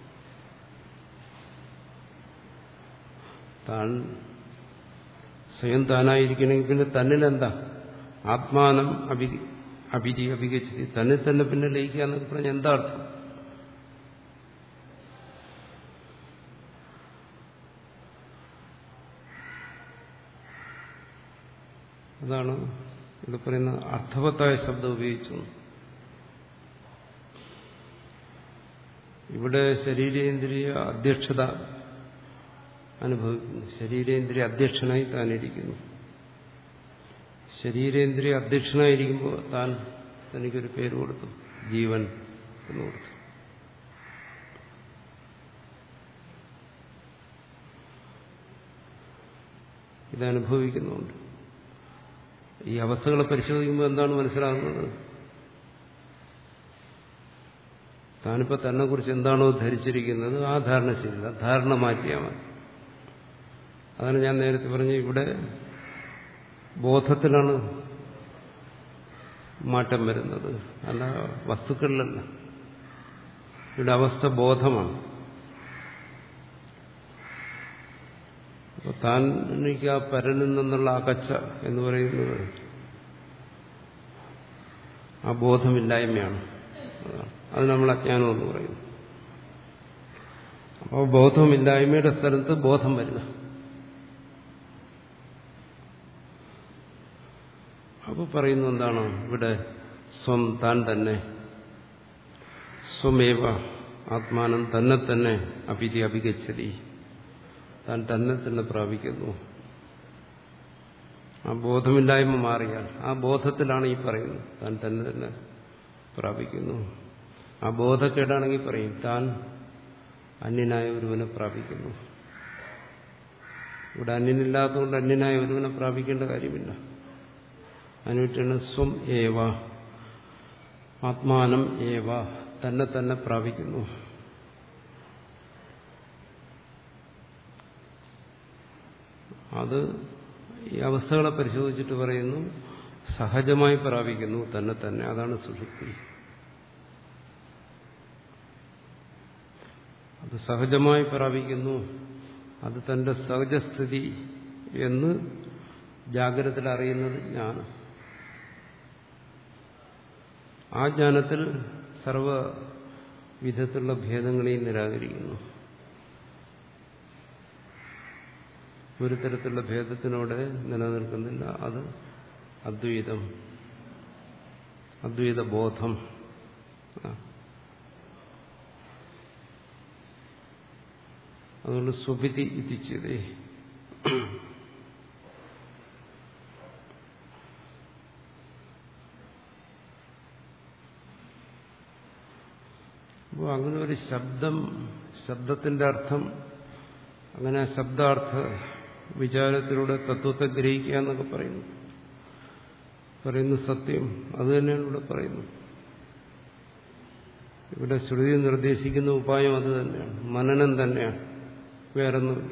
താൻ സ്വയം താനായിരിക്കണമെങ്കിൽ പിന്നെ തന്നിലെന്താ ആത്മാനം അഭി അഭിരി അഭിഗച്ഛതി തന്നിൽ തന്നെ പിന്നെ ലയിക്കുക എന്നൊക്കെ പറഞ്ഞാൽ എന്താ അർത്ഥം അതാണ് ഇവിടെ പറയുന്ന അർത്ഥവത്തായ ശബ്ദം ഉപയോഗിച്ചു ഇവിടെ ശരീരേന്ദ്രിയ അധ്യക്ഷത അനുഭവിക്കുന്നു ശരീരേന്ദ്രിയ അധ്യക്ഷനായി താനിരിക്കുന്നു ശരീരേന്ദ്രിയ അധ്യക്ഷനായിരിക്കുമ്പോൾ താൻ തനിക്കൊരു പേര് കൊടുത്തു ജീവൻ എന്ന് കൊടുത്തു ഇതനുഭവിക്കുന്നുണ്ട് ഈ അവസ്ഥകളെ പരിശോധിക്കുമ്പോൾ എന്താണ് മനസ്സിലാകുന്നത് താനിപ്പോ തന്നെ കുറിച്ച് എന്താണോ ധരിച്ചിരിക്കുന്നത് ആ ധാരണ ശരിയില്ല ധാരണ മാറ്റിയാൽ മതി അതാണ് ഞാൻ നേരത്തെ പറഞ്ഞ ഇവിടെ ബോധത്തിലാണ് മാറ്റം വരുന്നത് അല്ല വസ്തുക്കളിലല്ല ഇവിടെ അവസ്ഥ ബോധമാണ് അപ്പൊ താൻ എനിക്ക് ആ പരനിൽ നിന്നുള്ള അകച്ച എന്ന് പറയുന്നത് ആ ബോധമില്ലായ്മയാണ് അതാണ് അത് നമ്മൾ അജ്ഞാനം എന്ന് പറയുന്നു അപ്പോൾ ബോധമില്ലായ്മയുടെ സ്ഥലത്ത് ബോധം വരിക അപ്പോൾ പറയുന്നു എന്താണ് ഇവിടെ സ്വം താൻ തന്നെ സ്വമേവ ആത്മാനം തന്നെ തന്നെ അഭിതി അഭിഗച്ഛതി താൻ തന്നെ തന്നെ പ്രാപിക്കുന്നു ആ ബോധമില്ലായ്മ മാറിയാൽ ആ ബോധത്തിലാണ് ഈ പറയുന്നത് താൻ തന്നെ തന്നെ പ്രാപിക്കുന്നു ആ ബോധക്കേടാണെങ്കിൽ പറയും താൻ അന്യനായ ഒരുവനെ പ്രാപിക്കുന്നു ഇവിടെ അന്യനില്ലാത്തതുകൊണ്ട് അന്യനായ ഒരുവനെ പ്രാപിക്കേണ്ട കാര്യമില്ല അതിനുവേണ്ടിയാണ് സ്വം ഏവ ആത്മാനം ഏവ തന്നെ തന്നെ പ്രാപിക്കുന്നു അത് ഈ അവസ്ഥകളെ പരിശോധിച്ചിട്ട് പറയുന്നു സഹജമായി പ്രാപിക്കുന്നു തന്നെ തന്നെ അതാണ് സുഷുപ്തി അത് സഹജമായി പ്രാപിക്കുന്നു അത് തന്റെ സഹജസ്ഥിതി എന്ന് ജാഗ്രതത്തിൽ അറിയുന്നത് ജ്ഞാനം ആ ജ്ഞാനത്തിൽ സർവ വിധത്തിലുള്ള ഭേദങ്ങളെയും നിരാകരിക്കുന്നു ഒരു തരത്തിലുള്ള ഭേദത്തിനോട് നിലനിൽക്കുന്നില്ല അത് അദ്വൈതം അദ്വൈത ബോധം അതുകൊണ്ട് സ്വഭിതി ഇത്തിച്ചതേ അപ്പോൾ അങ്ങനെ ഒരു ശബ്ദം ശബ്ദത്തിന്റെ അർത്ഥം അങ്ങനെ ശബ്ദാർത്ഥ വിചാരത്തിലൂടെ തത്വത്തെ ഗ്രഹിക്കുക എന്നൊക്കെ പറയുന്നു പറയുന്നു സത്യം അത് തന്നെയാണ് ഇവിടെ പറയുന്നത് ഇവിടെ ശ്രുതി നിർദ്ദേശിക്കുന്ന ഉപായം അത് തന്നെയാണ് മനനം തന്നെയാണ് വേറൊന്നുമില്ല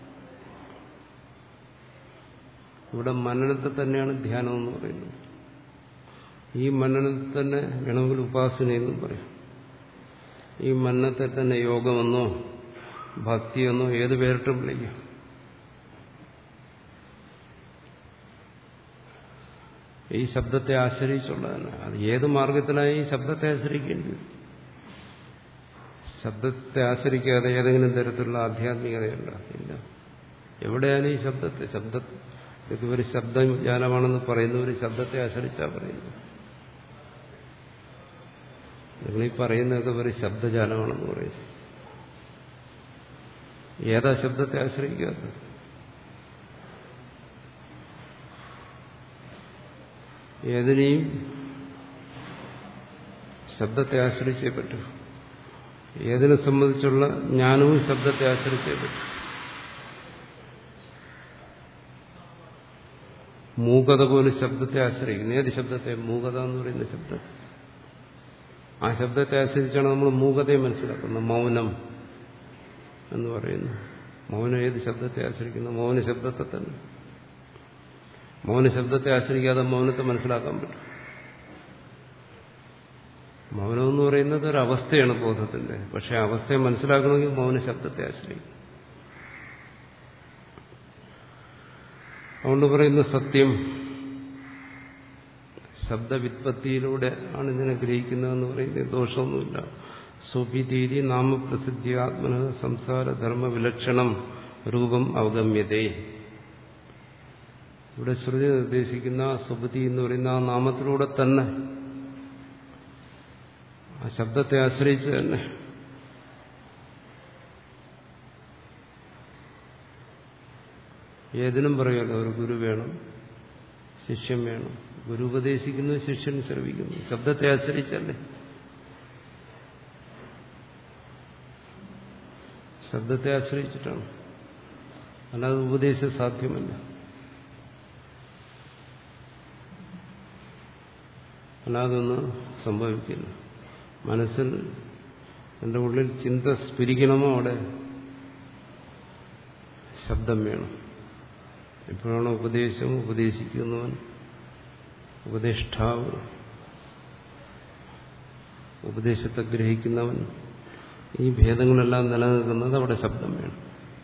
ഇവിടെ മനനത്തെ തന്നെയാണ് ധ്യാനം എന്ന് പറയുന്നത് ഈ മനനത്തെ തന്നെ വേണമെങ്കിൽ ഉപാസനയെന്നും പറയും ഈ മന്നത്തെ തന്നെ യോഗമെന്നോ ഭക്തിയെന്നോ ഏത് പേരിട്ടും വിളിക്കാം ഈ ശബ്ദത്തെ ആശ്രയിച്ചുള്ളതന്നെ അത് ഏത് മാർഗത്തിലായി ഈ ശബ്ദത്തെ ആശ്രയിക്കേണ്ടി വരും ശബ്ദത്തെ ആശ്രയിക്കാതെ ഏതെങ്കിലും തരത്തിലുള്ള ആധ്യാത്മികതയുണ്ട ഇല്ല എവിടെയാണ് ഈ ശബ്ദത്തെ ശബ്ദ ഇതൊക്കെ ഒരു ശബ്ദജാലമാണെന്ന് പറയുന്നവർ ശബ്ദത്തെ ആശ്രയിച്ചാ പറയുന്നു നിങ്ങളീ പറയുന്നതൊക്കെ ഒരു ശബ്ദജാലമാണെന്ന് പറയും ഏതാ ശബ്ദത്തെ ആശ്രയിക്കാത്തത് ഏതിനെയും ശബ്ദത്തെ ആശ്രയിച്ചേ പറ്റൂ ഏതിനെ സംബന്ധിച്ചുള്ള ജ്ഞാനവും ശബ്ദത്തെ ആശ്രയിച്ചേ പറ്റും മൂകത പോലും ശബ്ദത്തെ ആശ്രയിക്കുന്നു ഏത് ശബ്ദത്തെ മൂകത എന്ന് പറയുന്ന ശബ്ദം ആ ശബ്ദത്തെ ആശ്രയിച്ചാണ് നമ്മൾ മൂകതയെ മനസ്സിലാക്കുന്നത് മൗനം എന്ന് പറയുന്നു മൗനം ഏത് ശബ്ദത്തെ ആശ്രയിക്കുന്നു മൗന ശബ്ദത്തെ തന്നെ മൗന ശബ്ദത്തെ ആശ്രയിക്കാതെ മൗനത്തെ മനസ്സിലാക്കാൻ പറ്റും മൗനം എന്ന് പറയുന്നത് ഒരു അവസ്ഥയാണ് ബോധത്തിന്റെ പക്ഷെ അവസ്ഥയെ മനസ്സിലാക്കണമെങ്കിൽ മൗന ശബ്ദത്തെ ആശ്രയിക്കും അതുകൊണ്ട് പറയുന്ന സത്യം ശബ്ദവിത്പത്തിയിലൂടെ ആണ് ഇതിനെ ഗ്രഹിക്കുന്നതെന്ന് പറയുന്നത് ദോഷമൊന്നുമില്ല സ്വപിതീതി നാമപ്രസിദ്ധി ആത്മന സംസാര ധർമ്മ വിലക്ഷണം രൂപം അവഗമ്യതേ ഇവിടെ ശ്രുതി നിർദ്ദേശിക്കുന്ന സുബുതി എന്ന് പറയുന്ന ആ നാമത്തിലൂടെ തന്നെ ആ ശബ്ദത്തെ ആശ്രയിച്ച് തന്നെ ഏതിനും പറയുമല്ലോ ഒരു ഗുരു വേണം ശിഷ്യൻ വേണം ഗുരു ഉപദേശിക്കുന്നു ശിഷ്യൻ ശ്രവിക്കുന്നു ശബ്ദത്തെ ആശ്രയിച്ചല്ലേ ശബ്ദത്തെ ആശ്രയിച്ചിട്ടാണ് അല്ലാതെ ഉപദേശം സാധ്യമല്ല അല്ലാതെ ഒന്നും സംഭവിക്കില്ല മനസ്സിൽ എൻ്റെ ഉള്ളിൽ ചിന്ത സ്ഫുരിക്കണമോ അവിടെ ശബ്ദം വേണം എപ്പോഴാണ് ഉപദേശം ഉപദേശിക്കുന്നവൻ ഉപദേഷ്ടാവ് ഉപദേശത്തെ ഗ്രഹിക്കുന്നവൻ ഈ ഭേദങ്ങളെല്ലാം നിലനിൽക്കുന്നത് അവിടെ ശബ്ദം വേണം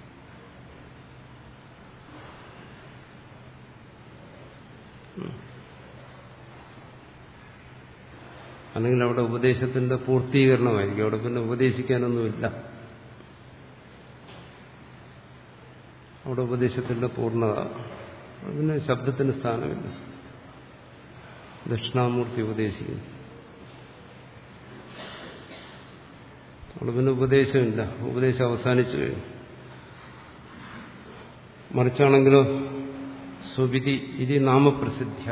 അല്ലെങ്കിൽ അവിടെ ഉപദേശത്തിന്റെ പൂർത്തീകരണമായിരിക്കും അവിടെ പിന്നെ ഉപദേശിക്കാനൊന്നുമില്ല അവിടെ ഉപദേശത്തിന്റെ പൂർണ്ണത പിന്നെ ശബ്ദത്തിന് സ്ഥാനമില്ല ദക്ഷിണാമൂർത്തി ഉപദേശിക്കുന്നു അവിടെ പിന്നെ ഉപദേശമില്ല ഉപദേശം അവസാനിച്ചു കഴിഞ്ഞു മറിച്ചാണെങ്കിലോ സുബിതി ഇത് നാമപ്രസിദ്ധ്യ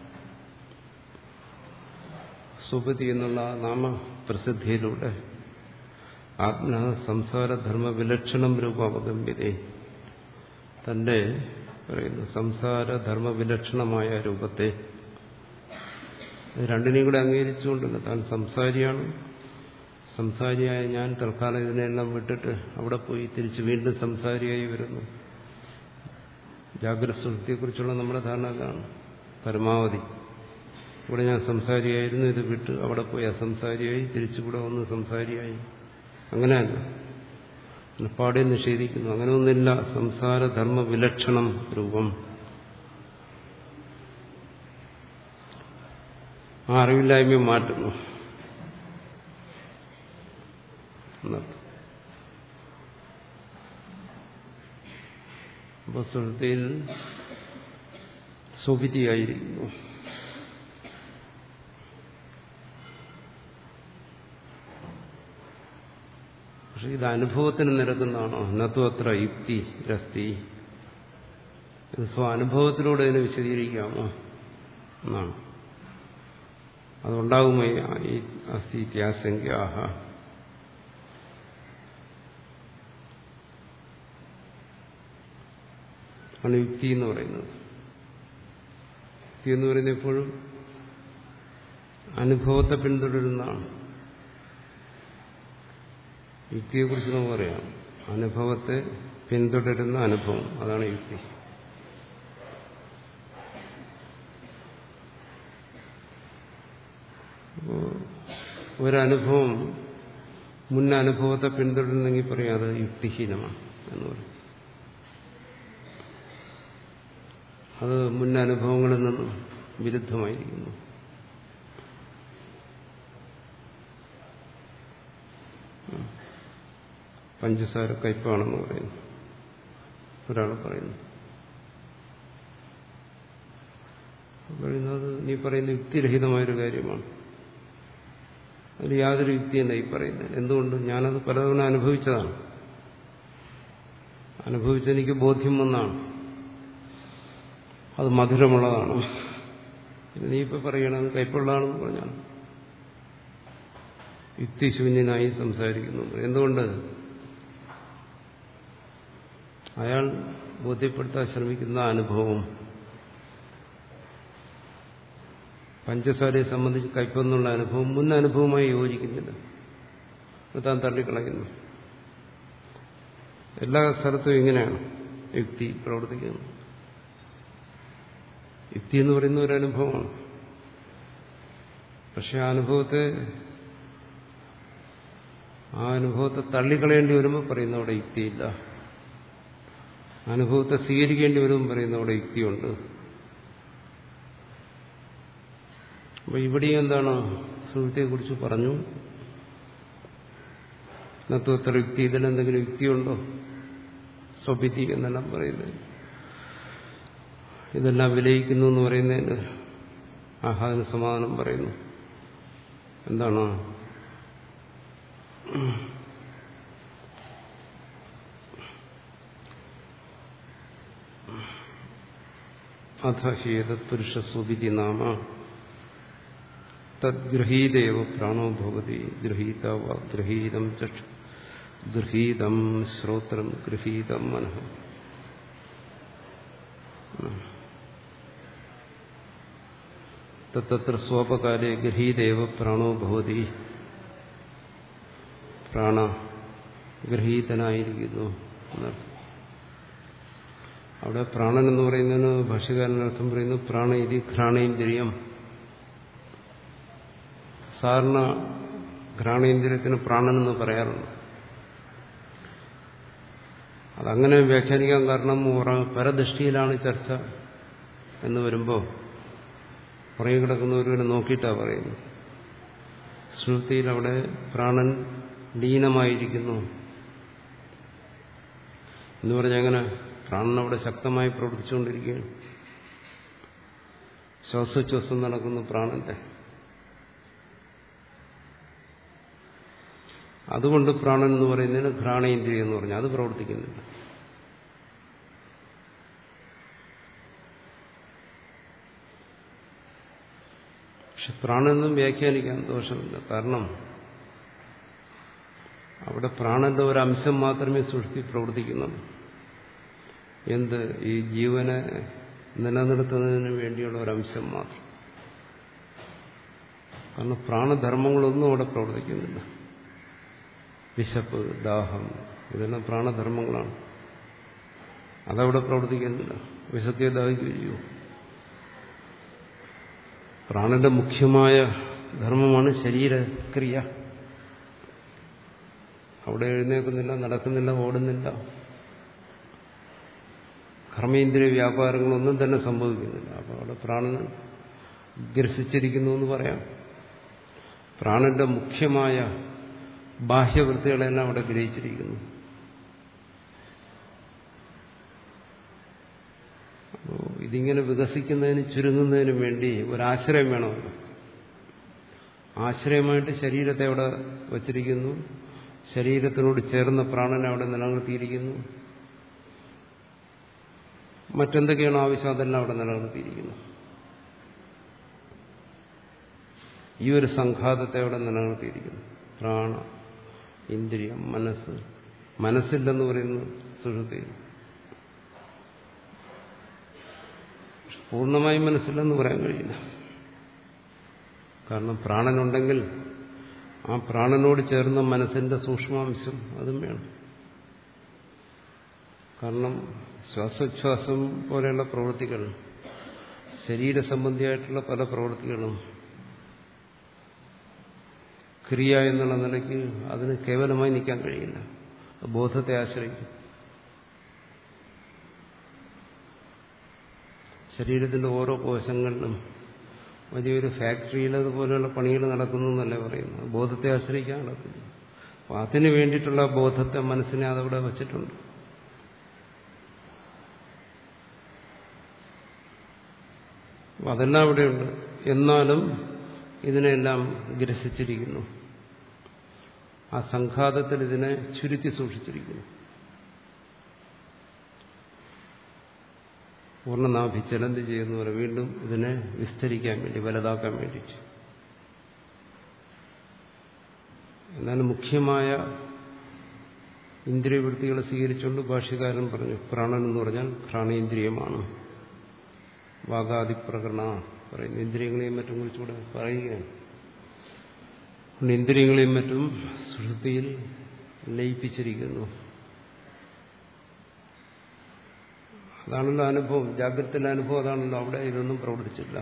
സുപതി എന്നുള്ള നാമപ്രസിദ്ധിയിലൂടെ ആത്മ സംസാരധർമ്മ വിലക്ഷണം രൂപാവഗമ്യതേ തന്റെ പറയുന്നു സംസാരധർമ്മ വിലക്ഷണമായ രൂപത്തെ രണ്ടിനെയും കൂടെ അംഗീകരിച്ചുകൊണ്ടല്ല താൻ സംസാരിയാണ് സംസാരിയായ ഞാൻ തൽക്കാലം ഇതിനെല്ലാം വിട്ടിട്ട് അവിടെ പോയി തിരിച്ച് വീണ്ടും സംസാരിയായി വരുന്നു ജാഗ്രത സുഹൃത്തിയെക്കുറിച്ചുള്ള നമ്മുടെ ധാരണ അതാണ് പരമാവധി ഇവിടെ ഞാൻ സംസാരിയായിരുന്നു ഇത് വിട്ട് അവിടെ പോയി അസംസാരിയായി തിരിച്ചുകൂടെ വന്ന് സംസാരിയായി അങ്ങനെയല്ല പാടെ നിഷേധിക്കുന്നു അങ്ങനെ ഒന്നില്ല സംസാരധർമ്മ വിലക്ഷണം രൂപം ആ അറിവില്ലായ്മ മാറ്റുന്നു അപ്പൊ സുഹൃത്തിയിൽ സുവിധിയായിരിക്കുന്നു പക്ഷെ ഇത് അനുഭവത്തിന് നിരക്കുന്നതാണോ നത്തു അത്ര യുക്തി രസ്തി ഇത് സ്വ അനുഭവത്തിലൂടെ ഇതിനെ വിശദീകരിക്കാമോ എന്നാണ് അതുണ്ടാകുമോ ഈ അസ്ഥി ഇത്യാസംഖ്യാഹ ആണ് യുക്തി എന്ന് പറയുന്നത് യുക്തി എന്ന് പറയുന്നത് എപ്പോഴും അനുഭവത്തെ പിന്തുടരുന്നതാണ് യുക്തിയെക്കുറിച്ച് നമുക്ക് പറയാം അനുഭവത്തെ പിന്തുടരുന്ന അനുഭവം അതാണ് യുക്തി ഒരനുഭവം മുൻ അനുഭവത്തെ പിന്തുടരുന്നെങ്കിൽ പറയാം അത് യുക്തിഹീനമാണ് എന്ന് പറയും അത് മുൻ അനുഭവങ്ങളിൽ നിന്നും വിരുദ്ധമായിരിക്കുന്നു പഞ്ചസാര കയ്പാണെന്ന് പറയുന്നു ഒരാൾ പറയുന്നു പറയുന്നത് നീ പറയുന്ന യുക്തിരഹിതമായൊരു കാര്യമാണ് അതിൽ യാതൊരു യുക്തിയല്ല ഈ പറയുന്നത് എന്തുകൊണ്ട് ഞാനത് പലതവണ അനുഭവിച്ചതാണ് അനുഭവിച്ചെനിക്ക് ബോധ്യം വന്നാണ് അത് മധുരമുള്ളതാണ് നീ ഇപ്പൊ പറയണത് കയ്പുള്ളതാണെന്ന് പറഞ്ഞാണ് യുക്തിശൂന്യനായി സംസാരിക്കുന്നുണ്ട് എന്തുകൊണ്ട് അയാൾ ബോധ്യപ്പെടുത്താൻ ശ്രമിക്കുന്ന അനുഭവം പഞ്ചസാരയെ സംബന്ധിച്ച് കയ്പെന്നുള്ള അനുഭവം മുൻ അനുഭവമായി യോജിക്കുന്നില്ല അത് താൻ തള്ളിക്കളയുന്നു എല്ലാ സ്ഥലത്തും ഇങ്ങനെയാണ് യുക്തി പ്രവർത്തിക്കുന്നത് യുക്തി എന്ന് പറയുന്ന ഒരു അനുഭവമാണ് പക്ഷെ ആ അനുഭവത്തെ ആ അനുഭവത്തെ തള്ളിക്കളയേണ്ടി വരുമ്പോൾ പറയുന്ന അവിടെ യുക്തിയില്ല അനുഭവത്തെ സ്വീകരിക്കേണ്ടി വരുമ്പോൾ പറയുന്ന അവിടെ യുക്തിയുണ്ട് അപ്പൊ ഇവിടെയും എന്താണ് സുഹൃത്തിയെക്കുറിച്ച് പറഞ്ഞു നത്വത്ര യുക്തി ഇതിലെന്തെങ്കിലും യുക്തിയുണ്ടോ സ്വഭിതി എന്നെല്ലാം പറയുന്നത് ഇതെല്ലാം വിലയിക്കുന്നു എന്ന് പറയുന്നതിന് ആഹാദിന് സമാധാനം പറയുന്നു എന്താണ് അഥ ഹേതപുരുഷ സ്വഭിതി നാമ തദ്ഗൃഹീതേവ പ്രാണോ ഭവതി ഗൃഹീത വാ ഗൃഹീതം ചക്ഷു ഗൃഹീതം ശ്രോത്രം ഗൃഹീതം മനഃ തത്ര സ്വോപകാലെ ഗൃഹീതേവ പ്രാണോ ഭവതി പ്രാണ ഗൃഹീതനായിരിക്കുന്നു എന്നർത്ഥം അവിടെ പ്രാണൻ എന്ന് പറയുന്നതിന് ഭാഷ്യകാരനർത്ഥം പറയുന്നു പ്രാണ ഇതി ഘ്രാണേന്ദ്രിയം സാധാരണ ഘ്രാണേന്ദ്രിയത്തിന് പ്രാണൻ എന്ന് പറയാറുണ്ട് അതങ്ങനെ വ്യാഖ്യാനിക്കാൻ കാരണം പരദൃഷ്ടിയിലാണ് ചർച്ച എന്ന് വരുമ്പോൾ പുറകെ കിടക്കുന്ന ഒരുവനെ നോക്കിയിട്ടാണ് പറയുന്നത് ശ്രുതിയിൽ അവിടെ പ്രാണൻ ലീനമായിരിക്കുന്നു എന്ന് പറഞ്ഞാൽ അങ്ങനെ പ്രാണൻ അവിടെ ശക്തമായി പ്രവർത്തിച്ചുകൊണ്ടിരിക്കുകയാണ് ശ്വാസോച്ഛ്വാസം നടക്കുന്നു പ്രാണന്റെ അതുകൊണ്ട് പ്രാണൻ എന്ന് പറയുന്നതിന് ഘ്രാണേന്ദ്രിയം എന്ന് പറഞ്ഞാൽ അത് പ്രവർത്തിക്കുന്നില്ല പക്ഷെ പ്രാണെന്നും വ്യാഖ്യാനിക്കാൻ ദോഷമില്ല കാരണം അവിടെ പ്രാണന്റെ ഒരു അംശം മാത്രമേ സൃഷ്ടി പ്രവർത്തിക്കുന്നുള്ളൂ എന്ത് ഈ ജീവനെ നിലനിർത്തുന്നതിന് വേണ്ടിയുള്ള ഒരു അംശം മാത്രം കാരണം പ്രാണധർമ്മങ്ങളൊന്നും അവിടെ പ്രവർത്തിക്കുന്നില്ല വിശപ്പ് ദാഹം ഇതെല്ലാം പ്രാണധർമ്മങ്ങളാണ് അതവിടെ പ്രവർത്തിക്കുന്നില്ല വിശക്കെ ദാഹിക്കുകയും ചെയ്യൂ പ്രാണന്റെ മുഖ്യമായ ധർമ്മമാണ് ശരീരക്രിയ അവിടെ എഴുന്നേൽക്കുന്നില്ല നടക്കുന്നില്ല ഓടുന്നില്ല കർമ്മേന്ദ്രിയ വ്യാപാരങ്ങളൊന്നും തന്നെ സംഭവിക്കുന്നില്ല അപ്പോൾ അവിടെ പ്രാണൻ ഗ്രസിച്ചിരിക്കുന്നു എന്ന് പറയാം പ്രാണന്റെ മുഖ്യമായ ബാഹ്യവൃത്തികളെല്ലാം അവിടെ ഗ്രഹിച്ചിരിക്കുന്നു അപ്പോൾ ഇതിങ്ങനെ വികസിക്കുന്നതിന് ചുരുങ്ങുന്നതിന് വേണ്ടി ഒരാശ്രയം വേണമല്ലോ ആശ്രയമായിട്ട് ശരീരത്തെ അവിടെ വച്ചിരിക്കുന്നു ശരീരത്തിനോട് ചേർന്ന പ്രാണനെ അവിടെ നിലനിർത്തിയിരിക്കുന്നു മറ്റെന്തൊക്കെയാണോ ആവശ്യം അതെല്ലാം അവിടെ നിലനിർത്തിയിരിക്കുന്നു ഈ ഒരു സംഘാതത്തെ അവിടെ നിലനിർത്തിയിരിക്കുന്നു പ്രാണ ഇന്ദ്രിയം മനസ്സ് മനസ്സില്ലെന്ന് പറയുന്നു സുഷുതി പൂർണ്ണമായും മനസ്സില്ലെന്ന് പറയാൻ കഴിയില്ല കാരണം പ്രാണനുണ്ടെങ്കിൽ ആ പ്രാണനോട് ചേർന്ന മനസ്സിന്റെ സൂക്ഷ്മാംശം അതും വേണം കാരണം ശ്വാസോച്ഛ്വാസം പോലെയുള്ള പ്രവൃത്തികൾ ശരീരസംബന്ധിയായിട്ടുള്ള പല പ്രവൃത്തികളും ക്രിയ എന്നുള്ള നിലയ്ക്ക് അതിന് കേവലമായി നിൽക്കാൻ കഴിയില്ല ബോധത്തെ ആശ്രയിക്കും ശരീരത്തിന്റെ ഓരോ കോശങ്ങളിലും വലിയൊരു ഫാക്ടറിയിൽ അതുപോലെയുള്ള പണികൾ നടക്കുന്നു എന്നല്ലേ പറയുന്നത് ബോധത്തെ ആശ്രയിക്കാൻ നടക്കുന്നു അപ്പം അതിനു വേണ്ടിയിട്ടുള്ള ബോധത്തെ മനസ്സിനെ അതവിടെ വച്ചിട്ടുണ്ട് അതെല്ലാം അവിടെയുണ്ട് എന്നാലും ഇതിനെല്ലാം ഗ്രസിച്ചിരിക്കുന്നു ആ സംഘാതത്തിൽ ഇതിനെ ചുരുക്കി സൂക്ഷിച്ചിരിക്കുന്നു പൂർണ്ണനാഭി ചലന്തി ചെയ്യുന്നവരെ വീണ്ടും ഇതിനെ വിസ്തരിക്കാൻ വേണ്ടി വലുതാക്കാൻ വേണ്ടിയിട്ട് എന്നാലും മുഖ്യമായ ഇന്ദ്രിയവൃത്തികളെ സ്വീകരിച്ചുകൊണ്ട് ഭാഷ്യകാരൻ പറഞ്ഞു പ്രാണൻ എന്ന് പറഞ്ഞാൽ ഘ്രാണേന്ദ്രിയമാണ് വാഗാദിപ്രകരണ പറയുന്ന ഇന്ദ്രിയങ്ങളെയും മറ്റും കുറിച്ചുകൂടെ പറയുകയാണ് അതുകൊണ്ട് ഇന്ദ്രിയങ്ങളെയും മറ്റും സുഷുതിയിൽ ലയിപ്പിച്ചിരിക്കുന്നു അതാണല്ലോ അനുഭവം ജാഗ്രതയിലെ അനുഭവം അതാണല്ലോ അവിടെ ഇതൊന്നും പ്രവർത്തിച്ചില്ല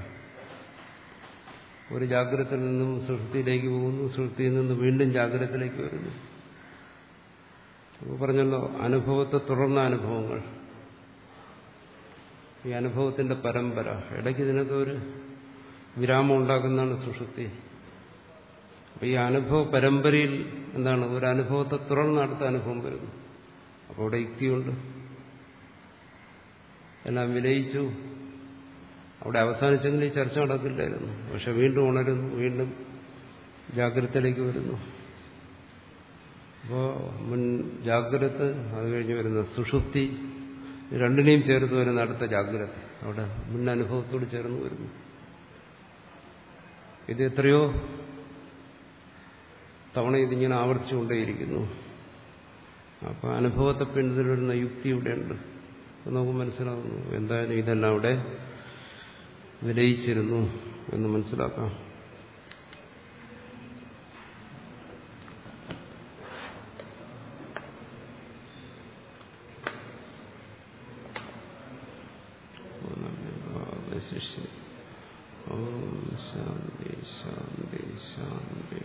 ഒരു ജാഗ്രതയിൽ നിന്നും സുഷുതിയിലേക്ക് പോകുന്നു സുഷുതിയിൽ നിന്ന് വീണ്ടും ജാഗ്രതത്തിലേക്ക് വരുന്നു അപ്പോൾ പറഞ്ഞല്ലോ അനുഭവത്തെ തുടർന്ന അനുഭവങ്ങൾ ഈ അനുഭവത്തിന്റെ പരമ്പര ഇടയ്ക്ക് ഇതിനൊക്കെ ഒരു വിരാമം ഉണ്ടാക്കുന്നതാണ് സുഷുപ്തി അപ്പൊ ഈ അനുഭവ പരമ്പരയിൽ എന്താണ് ഒരു അനുഭവത്തെ തുടർന്ന് അടുത്ത അനുഭവം വരുന്നു അപ്പോൾ അവിടെ യുക്തിയുണ്ട് എല്ലാം വിലയിച്ചു അവിടെ അവസാനിച്ചെങ്കിൽ ഈ ചർച്ച നടക്കില്ലായിരുന്നു പക്ഷെ വീണ്ടും ഉണരുന്നു വീണ്ടും ജാഗ്രതയിലേക്ക് വരുന്നു അപ്പോൾ മുൻ ജാഗ്രത അത് കഴിഞ്ഞ് വരുന്ന സുഷുപ്തി രണ്ടിനെയും ചേർത്ത് വരുന്ന അടുത്ത ജാഗ്രത അവിടെ മുൻ അനുഭവത്തോട് ചേർന്ന് വരുന്നു ഇത് എത്രയോ തവണ ഇതിങ്ങനെ ആവർത്തിച്ചുകൊണ്ടേയിരിക്കുന്നു അപ്പോൾ അനുഭവത്തെ പിന്തുടരുന്ന യുക്തി ഇവിടെയുണ്ട് നമുക്ക് മനസ്സിലാകുന്നു എന്തായാലും ഇതെല്ലാം അവിടെ വിലയിച്ചിരുന്നു എന്ന് മനസ്സിലാക്കാം ശിഷ്യ ഓം ശാന്തി ശാന്തി ശാന്തി